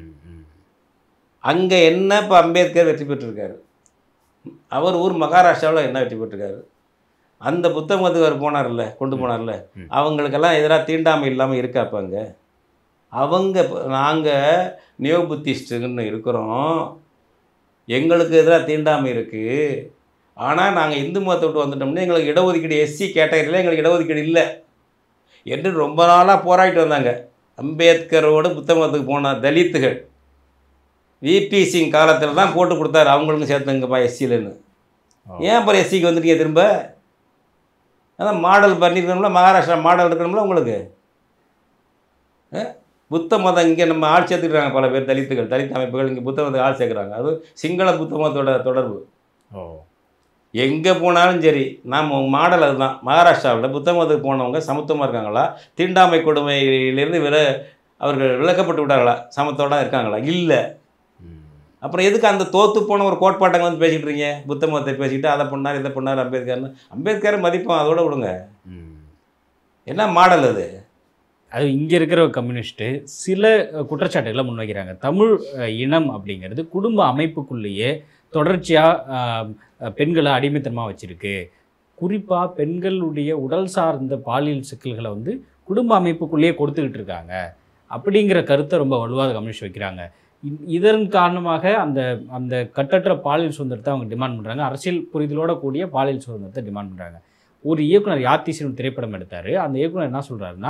அங்கே என்ன இப்போ அம்பேத்கர் வெற்றி பெற்றிருக்காரு அவர் ஊர் மகாராஷ்டிராவில் என்ன வெற்றி பெற்றிருக்காரு அந்த புத்த மதத்துக்கு அவர் போனார்ல கொண்டு போனார்ல ம். அவங்களுக்கெல்லாம் எதிராக தீண்டாமை இல்லாமல் இருக்கா அப்ப அங்க அவங்க நாங்கள் நியோ புத்திஸ்ட்டுன்னு இருக்கிறோம் எங்களுக்கு எதிராக தீண்டாமை இருக்குது ஆனால் நாங்கள் இந்து மதத்தை விட்டு வந்துட்டோம்னா எங்களுக்கு இடஒதுக்கீடு எஸ்சி கேட்டகரியில் எங்களுக்கு இடஒதுக்கீடு இல்லை என்று ரொம்ப நாளாக போராடிட்டு வந்தாங்க அம்பேத்கரோடு புத்த மதத்துக்கு போன தலித்துகள் விபி சிங் காலத்தில் தான் போட்டு கொடுத்தாரு அவங்களுக்கும் சேர்த்துங்கப்பா எஸ்சிலன்னு ஏன் அப்புறம் எஸ்சிக்கு வந்துட்டீங்க திரும்ப அதான் மாடல் பண்ணியிருக்கணும்ல மகாராஷ்டிரா மாடல் இருக்கணும்ல உங்களுக்கு அஹ்? புத்த மதம் இங்கே நம்ம ஆள் சேர்த்துக்கிறாங்க பல பேர் தலித்துகள் தலித் அமைப்புகள் இங்கே புத்த மதத்தை ஆள் சேர்க்குறாங்க அது சிங்கள புத்த மதத்தோட தொடர்பு ஓ எங்கே போனாலும் சரி நாம் மாடல் அதுதான் மகாராஷ்டிராவில் புத்த மதத்துக்கு போனவங்க சமத்துவமாக இருக்காங்களா தீண்டாமை கொடுமையிலிருந்து வில அவர்கள் விலக்கப்பட்டு விட்டார்களா சமத்தோட இருக்காங்களா இல்லை அப்புறம் எதுக்கு அந்த தோத்து போன ஒரு கோட்பாட்டை வந்து பேசிக்கிட்டு இருக்கீங்க புத்த மதத்தை பேசிக்கிட்டு அதை பண்ணார் இதை பண்ணார் அம்பேத்கர்னு அம்பேத்கர் மதிப்போம் அதோட விடுங்க என்ன மாடல் அது அது இங்கே இருக்கிற கம்யூனிஸ்ட்டு சில அஹ், குற்றச்சாட்டுகளை முன்வைக்கிறாங்க தமிழ் அஹ், இனம் அப்படிங்கிறது குடும்ப அமைப்புக்குள்ளேயே தொடர்ச்சியாக பெண்களை அடிமைத்தனமாக வச்சுருக்கு குறிப்பாக பெண்களுடைய உடல் சார்ந்த பாலியல் சிக்கல்களை வந்து குடும்ப அமைப்புக்குள்ளேயே கொடுத்துக்கிட்டு இருக்காங்க அப்படிங்கிற கருத்தை ரொம்ப வலுவாக கம்யூனிஸ்ட் வைக்கிறாங்க இ- இதன் காரணமாக அந்த அந்த கட்டற்ற பாலியல் சுதந்திரத்தை அவங்க டிமாண்ட் பண்ணுறாங்க அரசியல் புரிதலோட கூடிய பாலியல் சுதந்திரத்தை டிமாண்ட் பண்ணுறாங்க ஒரு இயக்குனர் யாத்திசின் திரைப்படம் எடுத்தார் அந்த இயக்குனர் என்ன சொல்கிறாருன்னா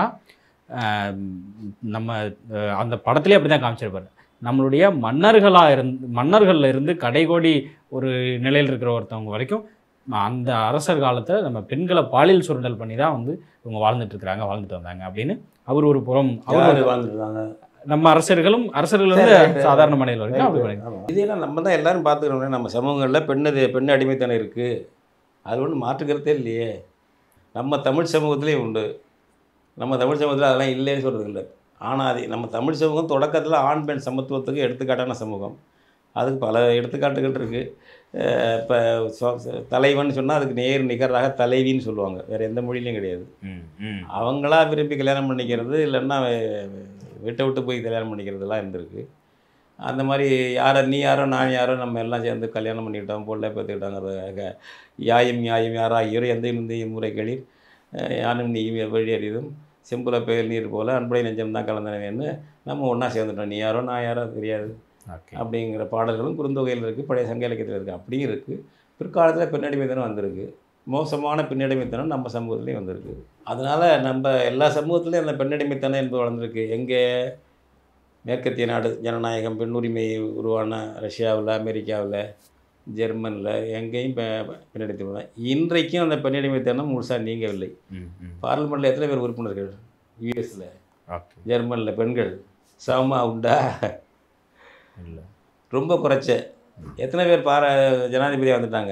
நம்ம அஹ், அந்த படத்துலேயே அப்படி தான் காமிச்சிருப்பாரு நம்மளுடைய மன்னர்களாக இருந்து மன்னர்கள்ல இருந்து கடைகோடி ஒரு நிலையில் இருக்கிற ஒருத்தவங்க வரைக்கும் அந்த அரசர் காலத்தில் நம்ம பெண்களை பாலியல் சுரண்டல் பண்ணி தான் வந்து இவங்க வாழ்ந்துட்டு இருக்கிறாங்க வாழ்ந்துட்டு வந்தாங்க அப்படின்னு அவர் ஒரு புறம் அவர் யாரு ஒரு- வாழ்ந்துட்டு இருக்காங்க நம்ம அரசர்களும் அரசர்கள் வந்து சரி, right, சாதாரண மனிதர்கள் வரைக்கும் அப்படி பண்ணி- ஆமா. இதெல்லாம் நம்ம தான் எல்லாரும் பார்த்துக்கிறோம் நம்ம சமூகங்களில் பெண்ணது பெண் அடிமைத்தனம் இருக்குது அது ஒன்றும் மாற்றுக்கிறதே இல்லையே நம்ம தமிழ் சமூகத்திலே உண்டு நம்ம தமிழ் சமூகத்தில் அதெல்லாம் இல்லைன்னு சொல்கிறது இல்லை ஆனால் அது நம்ம தமிழ் சமூகம் தொடக்கத்தில் ஆண் பெண் சமத்துவத்துக்கு எடுத்துக்காட்டான சமூகம் அதுக்கு பல எடுத்துக்காட்டுகள் இருக்குது இப்போ தலைவன் சொன்னால் அதுக்கு நேர் நிகராக தலைவின்னு சொல்லுவாங்க வேறு எந்த மொழியிலையும் கிடையாது ம், ம். அவங்களா விரும்பி கல்யாணம் பண்ணிக்கிறது இல்லைன்னா வே- வீட்டை விட்டு போய் கல்யாணம் பண்ணிக்கிறதுலாம் இருந்திருக்கு அந்த மாதிரி யாரை நீ யாரோ நான் யாரோ நம்ம எல்லாம் சேர்ந்து கல்யாணம் பண்ணிக்கிட்டோம் பொருளை பார்த்துக்கிட்டோங்கிறதுக்காக யாயும் யாயும் யாராகியோர் எந்த இந்திய முறைகளில் அஹ், யானும் நீயும் வழி அறிதும் செம்புல பெயர் நீர் போல அன்புடைய நெஞ்சம் தான் கலந்தனவேன்னு நம்ம ஒன்றா சேர்ந்துட்டோம் நீ யாரோ நான் யாரோ தெரியாது ஓகே அப்படிங்கிற பாடல்களும் குறுந்தொகையில் இருக்குது பழைய சங்க இலக்கியத்தில் இருக்குது அப்படியும் இருக்குது பிற்காலத்தில் பின்னடிமைத்தனம் வந்திருக்கு மோசமான பின்னடிமைத்தனம் நம்ம சமூகத்துலேயும் வந்திருக்கு அதனால் நம்ம எல்லா சமூகத்துலேயும் அந்த பெண்ணடிமைத்தனம் என்பது வளர்ந்துருக்கு எங்கே மேற்கத்திய நாடு ஜனநாயகம் பெண்ணுரிமை உருவான ரஷ்யாவில் அமெரிக்காவில் ஜெர்மனில் எங்கேயும் பெ- பெண்ணடிமைத்தனம் இன்றைக்கும் அந்த பெண்ணடிமைத்தனம் முழுசாக நீங்கவில்லை ம், ம். பார்லிமெண்ட்டில் எத்தனை பேர் உறுப்பினர்கள் யூஎஸில் ஓகே ஜெர்மனியில் பெண்கள் சமமா உண்டா இல்லை ரொம்ப குறைச்ச எத்தனை பேர் பார ஜனாதிபதியாக வந்துட்டாங்க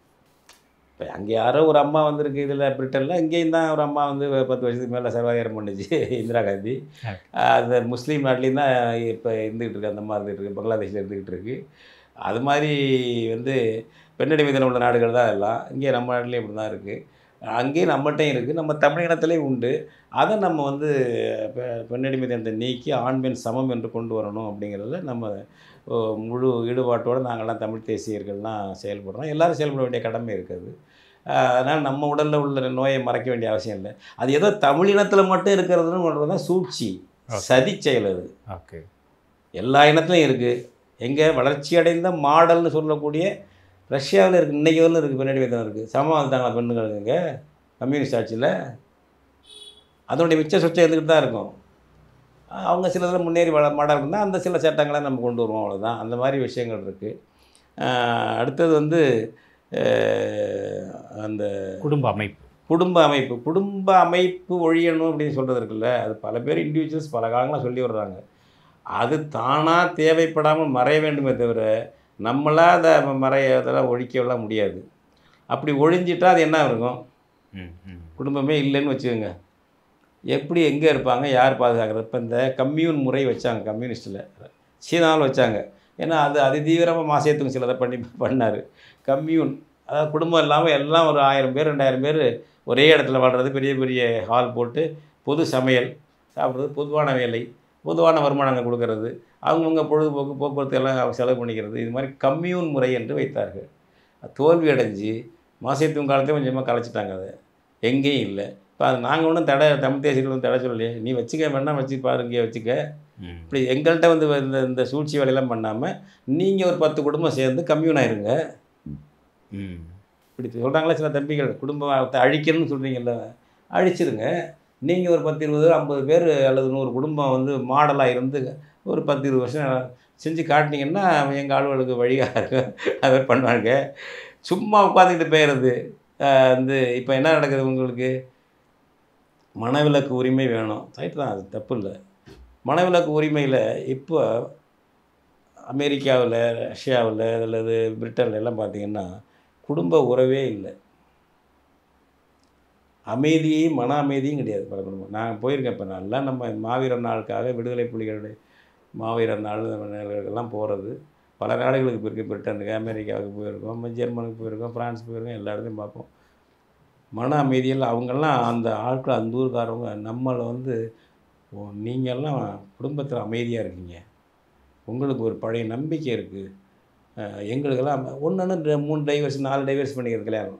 இப்போ அங்கே யாரோ ஒரு அம்மா வந்திருக்கு இதில் பிரிட்டனில் இங்கேயும் தான் ஒரு அம்மா வந்து பத்து வருஷத்துக்கு மேலே சர்வாதிகாரம் பண்ணுச்சு இந்திரா காந்தி Okay. அந்த முஸ்லீம் நாட்டிலையும் தான் இப்போ இருந்துக்கிட்டு இருக்கு அந்த அம்மா இருந்துகிட்டு இருக்கு பங்களாதேஷில் இருந்துக்கிட்டு இருக்கு அது மாதிரி வந்து பெண்ணடிமைத்தனம் உள்ள நாடுகள் தான் எல்லாம் இங்கே நம்ம நாட்டிலையும் இப்படி தான் இருக்குது அங்கேயும் நம்மகிட்டையும் இருக்குது நம்ம தமிழினத்துலேயும் உண்டு அதை நம்ம வந்து பெ- பெண்ணடிமைத்தனத்தை நீக்கி ஆண் பெண் சமம் என்று கொண்டு வரணும் அப்படிங்கிறதுல நம்ம ஓ, முழு ஈடுபாட்டோடு நாங்கள்லாம் தமிழ் தேசியர்கள்லாம் செயல்படுறோம் எல்லாரும் செயல்பட வேண்டிய கடமை இருக்குது அதனால் நம்ம உடலில் உள்ள நோயை மறைக்க வேண்டிய அவசியம் இல்லை அது ஏதோ தமிழினத்தில் மட்டும் இருக்கிறதுன்னு தான் சூழ்ச்சி Okay. சதி செயல் அது ஓகே எல்லா இனத்துலையும் இருக்குது எங்கே வளர்ச்சி அடைந்த மாடல்னு சொல்லக்கூடிய ரஷ்யாவில் இருக்குது இன்னைக்கு வரலும் இருக்குது பெண்ணடிமைத்தனம் இருக்குது சமம் வந்துட்டாங்களா பெண்ணுங்களுக்கு இங்கே கம்யூனிஸ்ட் ஆட்சியில் அதனுடைய மிச்ச சொச்சம் இருந்துக்கிட்டு தான் இருக்கும் அவங்க சில இதில் முன்னேறி வள மாடல் இருந்தால் அந்த சில சட்டங்களை நம்ம கொண்டு வருவோம் அவ்வளோதான் அந்த மாதிரி விஷயங்கள் இருக்குது அடுத்தது வந்து அஹ், அந்த குடும்ப அமைப்பு குடும்ப அமைப்பு குடும்ப அமைப்பு ஒழியணும் அப்படின்னு சொல்கிறது இருக்குல்ல அது பல பேர் இண்டிவிஜுவல்ஸ் பல காலங்களாக சொல்லி வர்றாங்க அது தானாக தேவைப்படாமல் மறைய வேண்டுமே தவிர நம்மளா அதை மறைய அதெல்லாம் ஒழிக்கலாம் முடியாது அப்படி ஒழிஞ்சிட்டா அது என்ன இருக்கும் ம் ம் குடும்பமே இல்லைன்னு வச்சுக்கோங்க எப்படி எங்கே இருப்பாங்க யார் பாதுகாக்கிறது இப்போ இந்த கம்யூன் முறை வச்சாங்க கம்யூனிஸ்ட்டில் சீனாவில் வச்சாங்க ஏன்னா அது அதிதீவிரமாக மாசியத்துக்கு சிலதை பண்ணி பண்ணார் கம்யூன் அதாவது குடும்பம் இல்லாமல் எல்லாம் ஒரு ஆயிரம் பேர் ரெண்டாயிரம் பேர் ஒரே இடத்துல வாழ்கிறது பெரிய பெரிய ஹால் போட்டு பொது சமையல் சாப்பிட்றது பொதுவான வேலை பொதுவான வருமானங்கள் கொடுக்கறது அவங்கவுங்க பொழுதுபோக்கு போக்குவரத்து எல்லாம் அவங்க செலவு பண்ணிக்கிறது இது மாதிரி கம்யூன் முறை என்று வைத்தார்கள் தோல்வி அடைஞ்சு மாசியத்துவம் காலத்தையும் கொஞ்சமாக கலைச்சிட்டாங்க அதை எங்கேயும் இல்லை இப்போ அது நாங்கள் ஒன்றும் தடை தமிழ் தேசியத்தில் வந்து தடை சொல்லலையே நீ வச்சுக்க வேணா வச்சு பாரு இங்கே வச்சுக்க ம். இப்படி எங்கள்கிட்ட வந்து இந்த இந்த சூழ்ச்சி வேலையெல்லாம் பண்ணாமல் நீங்கள் ஒரு பத்து குடும்பம் சேர்ந்து கம்யூன் ஆயிருங்க ம். இப்படி சொல்கிறாங்களே சில தம்பிகள் குடும்பத்தை அழிக்கணும்னு சொல்கிறீங்கல்ல அழிச்சிருங்க நீங்கள் ஒரு பத்து இருபது ஐம்பது பேர் அல்லது நூறு குடும்பம் வந்து மாடலாக இருந்து ஒரு பத்து இருபது வருஷம் செஞ்சு காட்டினீங்கன்னா எங்கள் ஆளுகளுக்கு வழியாக இருக்கும் அது மாதிரி பண்ணுவாங்க சும்மா உட்காந்துக்கிட்டு போயிடுறது ஆஹ் வந்து இப்போ என்ன நடக்குது உங்களுக்கு மனவிலக்கு உரிமை வேணும் ரைட்டு தான் அது தப்பு இல்லை மனவிலக்கு உரிமையில் இப்போ அமெரிக்காவில் ரஷ்யாவில் அல்லது பிரிட்டன்ல எல்லாம் பார்த்தீங்கன்னா குடும்ப உறவே இல்லை அமைதியும் மன அமைதியும் கிடையாது பல குடும்பம் நான் போயிருக்கேன் இப்போ நல்லா நம்ம மாவீரர் நாளுக்காக விடுதலை புலிகளுடைய மாவீரர் நாள் இந்த மாதிரி நாளுக்கெல்லாம் போகிறது பல நாடுகளுக்கு போயிருக்கு பிரிட்டனுக்கு அமெரிக்காவுக்கு போயிருக்கோம் நம்ம ஜெர்மனுக்கு போயிருக்கோம் ஃப்ரான்ஸ் போயிருக்கோம் எல்லா இடத்துலையும் பார்ப்போம் மன அமைதியில் அவங்கெல்லாம் அந்த ஆட்கள் அந்த ஊருக்காரவங்க நம்மளை வந்து ஓ நீங்கள்லாம் குடும்பத்தில் அமைதியாக இருக்கீங்க உங்களுக்கு ஒரு பழைய நம்பிக்கை இருக்குது எங்களுக்கெல்லாம் ஒன்று மூணு டைவர்ஸ் நாலு டைவர்ஸ் பண்ணிக்கிறது கல்யாணம்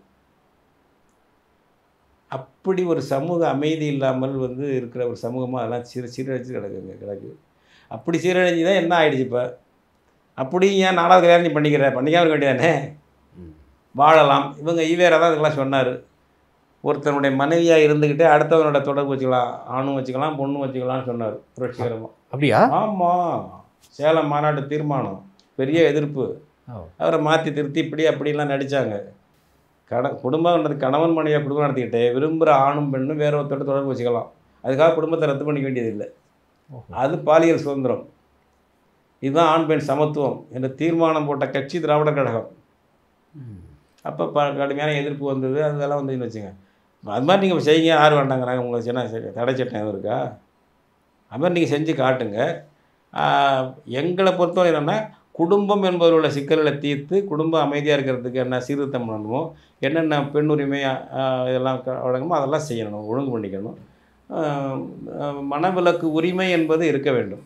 அப்படி ஒரு சமூக அமைதி இல்லாமல் வந்து இருக்கிற ஒரு சமூகமாக அதெல்லாம் சீர சீரழிச்சு கிடக்குங்க கிடக்கு அப்படி சீரழிஞ்சு தான் என்ன ஆயிடுச்சு இப்போ அப்படி ஏன் நாலாவது கல்யாணம் நீ பண்ணிக்கிற பண்ணிக்காம இருக்க வேண்டியதானே ம். வாழலாம் இவங்க ஈவேரா தான் இதுக்கெல்லாம் சொன்னார் ஒருத்தனுடைய மனைவியாக இருந்துக்கிட்டே அடுத்தவனோட தொடர்பு வச்சுக்கலாம் ஆணும் வச்சுக்கலாம் பொண்ணும் வச்சுக்கலாம்னு சொன்னார் புரட்சிகரமாக அப்படியா ஆமாம் சேலம் மாநாட்டு தீர்மானம் பெரிய எதிர்ப்பு ஓ. அவரை மாற்றி திருத்தி இப்படி அப்படிலாம் நடித்தாங்க கட குடும்பம் நடத்தி கணவன் மனைவியாக குடும்பம் நடத்திக்கிட்டு விரும்புகிற ஆணும் பெண்ணும் வேற ஒருத்தரோட தொடர்பு வச்சுக்கலாம் அதுக்காக குடும்பத்தை ரத்து பண்ணிக்க வேண்டியதில்லை ஓஹோ. அது பாலியல் சுதந்திரம் இதுதான் ஆண் பெண் சமத்துவம் என்ற தீர்மானம் போட்ட கட்சி திராவிடர் கழகம் ம். அப்போ ப கடுமையான எதிர்ப்பு வந்தது அதெல்லாம் வந்துன்னு வச்சுங்க அது மாதிரி நீங்கள் செய்யுங்க யார் வேண்டாங்கிறாங்க உங்களுக்கு என்ன சரி தடை சட்டம் எதுவும் இருக்கா அது மாதிரி நீங்கள் செஞ்சு காட்டுங்க ஆஹ், எங்களை பொறுத்தவரை என்னென்னா குடும்பம் என்பதில் உள்ள சிக்கல்களை தீர்த்து குடும்பம் அமைதியாக இருக்கிறதுக்கு என்ன சீர்திருத்தம் பண்ணணுமோ என்னென்ன பெண் உரிமை ஆஹ், இதெல்லாம் க- வழங்குமோ அதெல்லாம் செய்யணும் ஒழுங்கு பண்ணிக்கணும் ஆஹ், ஆஹ், மனவிலக்கு உரிமை என்பது இருக்க வேண்டும்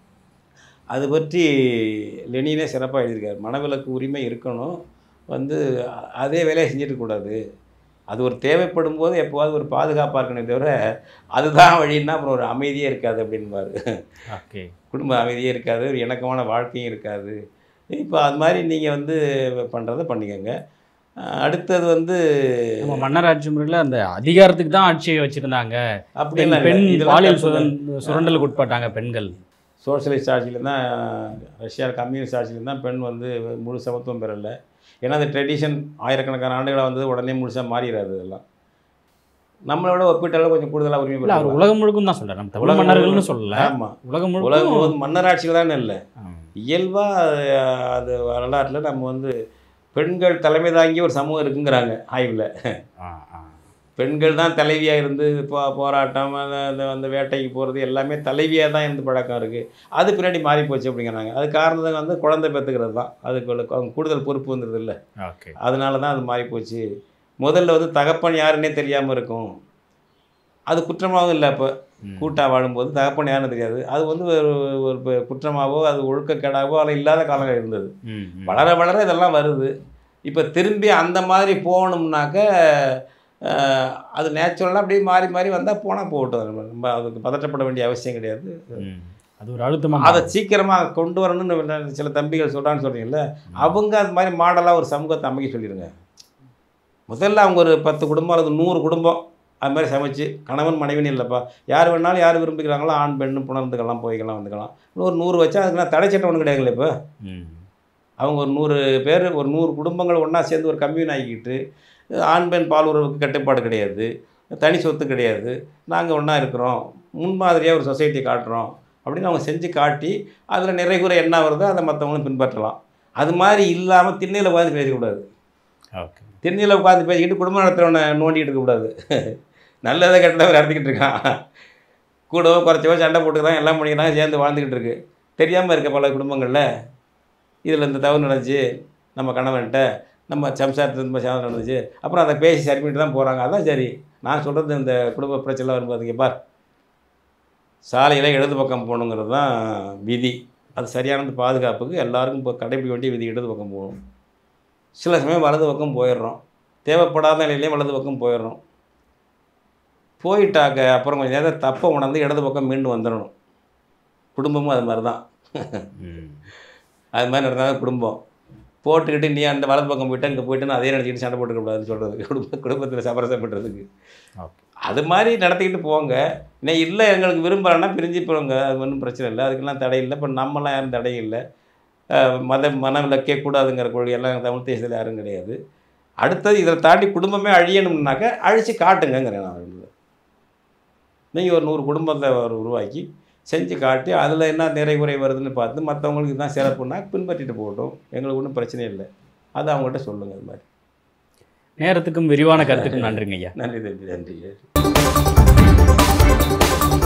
அது பற்றி லெனினே சிறப்பாக எழுதியிருக்காரு மனவிலக்கு உரிமை இருக்கணும் வந்து அ- அதே வேலையை செஞ்சுட்டு கூடாது அது ஒரு தேவைப்படும் போது எப்போவாது ஒரு பாதுகாப்பாக இருக்கணுமே தவிர அதுதான் வழின்னா அப்புறம் ஒரு அமைதியே இருக்காது அப்படின்பாரு ஓகே குடும்ப அமைதியே இருக்காது ஒரு இணக்கமான வாழ்க்கையும் இருக்காது இப்போ அது மாதிரி நீங்கள் வந்து பண்ணுறத பண்ணிக்கோங்க அஹ் அடுத்தது வந்து நம்ம மன்னராட்சி முறையில் அந்த அதிகாரத்துக்கு தான் ஆட்சியை வச்சிருந்தாங்க பெண் அப்படிலாம் பெண் இல்லை. இதெல்லாம் பாலியல் தப்பு தான். சுதன் சுரண்டலுக்கு உட்பட்டாங்க பெண்கள் சோஷலிஸ்ட் ஆட்சியில் தான் ரஷ்யா கம்யூனிஸ்ட் ஆட்சியில் தான் பெண் வந்து முழு சமத்துவம் பெறலை ஏன்னா அந்த ட்ரெடிஷன் ஆயிரக்கணக்கான ஆண்டுகளாக வந்தது உடனே முழுசாக மாறிடாது இதெல்லாம் நம்மளோட ஒப்பீட்டளவு கொஞ்சம் கூடுதலாக உரிமை இல்ல அவர் பெறலாம். உலகம் முழுக்கும் தான் சொல்றாரு நம்ம தமிழ் உலகம் மன்னர்கள்னு முழுக்கும். சொல்லல ஆமாம் உலகம் உலகம் முழுக்கும் முழுவதும் மன்னராட்சியில் தானே இல்லை ஆ. இயல்பாக அது வரலாற்றில் நம்ம வந்து பெண்கள் தலைமை தாங்கி ஒரு சமூகம் இருக்குங்கிறாங்க ஆய்வில் ஆ, ஆ. பெண்கள் தான் தலைவியாக இருந்து போ போராட்டம் அந்த- அந்த அந்த வேட்டைக்கு போகிறது எல்லாமே தலைவியாக தான் இருந்து பழக்கம் இருக்குது அது பின்னாடி மாறி போச்சு அப்படிங்கிறாங்க அது காரணம் வந்து குழந்தை பெற்றுக்கிறது தான் அதுக்கு உள்ள- அவங்க கூடுதல் பொறுப்பு வந்துடுது இல்லை ஓகே அதனால தான் அது மாறி போச்சு முதல்ல வந்து தகப்பன் யாருன்னே தெரியாமல் இருக்கும் அது குற்றமாகவும் இல்லை இப்போ ம். கூட்டாக வாழும்போது தகப்பன் யாருன்னு தெரியாது அது வந்து ஒரு ஒரு ப- குற்றமாவோ அது ஒழுக்கக்கேடாவோ அதில் இல்லாத காலங்கள் இருந்தது ம், ம். வளர வளர இதெல்லாம் வருது இப்போ திரும்பி அந்த மாதிரி போகணும்னாக்க அஹ், அது நேச்சுரலாக அப்படியே மாறி மாறி வந்தால் போனால் போகட்டும் நம்ம நம்ம அதுக்கு பதட்டப்பட வேண்டிய அவசியம் கிடையாது ம். அது ஒரு அழுத்தமா அதை சீக்கிரமாக கொண்டு வரணும்னு சில தம்பிகள் சொல்கிறான்னு சொல்கிறீங்கல்ல அவங்க அது மாதிரி மாடலாக ஒரு சமூகத்தை அமைக்க சொல்லிடுங்க முதல்ல அவங்க ஒரு பத்து குடும்பம் அல்லது நூறு குடும்பம் அது மாதிரி சமைச்சு கணவன் மனைவின்னு இல்லைப்பா யார் வேணாலும் யார் விரும்பிக்கிறாங்களோ ஆண் பெண்ணு புணர்ந்துக்கலாம் போய்க்கலாம் வந்துக்கலாம் இன்னும் ஒரு நூறு வச்சா அதுக்குலாம் தடை சட்டம் ஒன்றும் கிடையாதுல்ல இப்போ ம். அவங்க ஒரு நூறு பேர் ஒரு நூறு குடும்பங்கள் ஒன்றா சேர்ந்து ஒரு கம்யூன் ஆகிக்கிட்டு ஆண் பெண் பால் உறவுக்கு கட்டுப்பாடு கிடையாது தனி சொத்து கிடையாது நாங்கள் ஒன்றா இருக்கிறோம் முன்மாதிரியாக ஒரு சொசைட்டி காட்டுறோம் அப்படின்னு அவங்க செஞ்சு காட்டி அதில் நிறைகுறை என்ன வருதோ அதை மற்றவங்களும் பின்பற்றலாம் அது மாதிரி இல்லாமல் திண்ணையில் உட்காந்து பேசக்கூடாது ஓகே திண்ணையில் உட்காந்து பேசிக்கிட்டு குடும்ப நடத்துகிறவனை நோண்டிகிட்டு இருக்கக்கூடாது நல்லதை கெட்டதை அவர் நடத்திக்கிட்டு இருக்கான் கூடவோ குறைச்சவோ சண்டை போட்டுக்கிறான் எல்லாம் பண்ணிக்கிறான் சேர்ந்து வாழ்ந்துக்கிட்டு இருக்கு தெரியாமல் இருக்க பல குடும்பங்களில் இதில் இந்த தவறு நடந்துச்சு நம்ம கணவன்கிட்ட நம்ம சம்சாரத்தில் இந்த மாதிரி நடந்துச்சு அப்புறம் அதை பேசி சரி பண்ணிட்டு தான் போகிறாங்க அதான் சரி நான் சொல்கிறது இந்த குடும்ப பிரச்சனை வரும்போது இங்கே பார் சாலையில் இடது பக்கம் போகணுங்கிறது தான் விதி அது சரியானது பாதுகாப்புக்கு எல்லாருக்கும் இப்போ கடைபிடிக்க வேண்டிய விதி இடது பக்கம் போகணும் சில சமயம் வலது பக்கம் போயிடுறோம் தேவைப்படாத நிலையிலையும் வலது பக்கம் போயிடுறோம் போயிட்டாக்க அப்புறம் கொஞ்சம் நேரம் தப்பை உணர்ந்து இடது பக்கம் மீண்டு வந்துடணும் குடும்பமும் அது மாதிரி தான் அது மாதிரி நடந்தால் குடும்பம் போட்டுக்கிட்டு நீ அந்த வலது பக்கம் போயிட்டு அங்கே போயிட்டு அதே நினச்சிக்கிட்டு சண்டை போட்டுக்க கூடாதுன்னு சொல்கிறது குடும்ப குடும்பத்தில் சமரசம் பண்ணுறதுக்கு ஓகே அது மாதிரி நடத்திக்கிட்டு போங்க இன்னும் இல்லை எங்களுக்கு விரும்பலைன்னா பிரிஞ்சு போங்க அது ஒன்றும் பிரச்சனை இல்லை அதுக்கெல்லாம் தடை இல்லை இப்போ நம்மலாம் யாரும் தடை இல்லை அஹ் மத மனவிலக்கே கூடாதுங்கிற கொள்கையெல்லாம் தமிழ் தேசத்தில் யாரும் கிடையாது அடுத்தது இதை தாண்டி குடும்பமே அழியணும்னாக்க அழித்து காட்டுங்கங்கிறேன் நான் வந்து நீங்கள் ஒரு நூறு குடும்பத்தை ஒரு உருவாக்கி செஞ்சு காட்டி அதில் என்ன நிறை குறை வருதுன்னு பார்த்து மற்றவங்களுக்கு தான் சிறப்புன்னா பின்பற்றிட்டு போகட்டும் எங்களுக்கு ஒன்றும் பிரச்சனை இல்லை அதை அவங்ககிட்ட சொல்லுங்கள் அது மாதிரி நேரத்துக்கும் விரிவான கருத்துக்கும் நன்றிங்க ஐயா நன்றி தம்பி நன்றி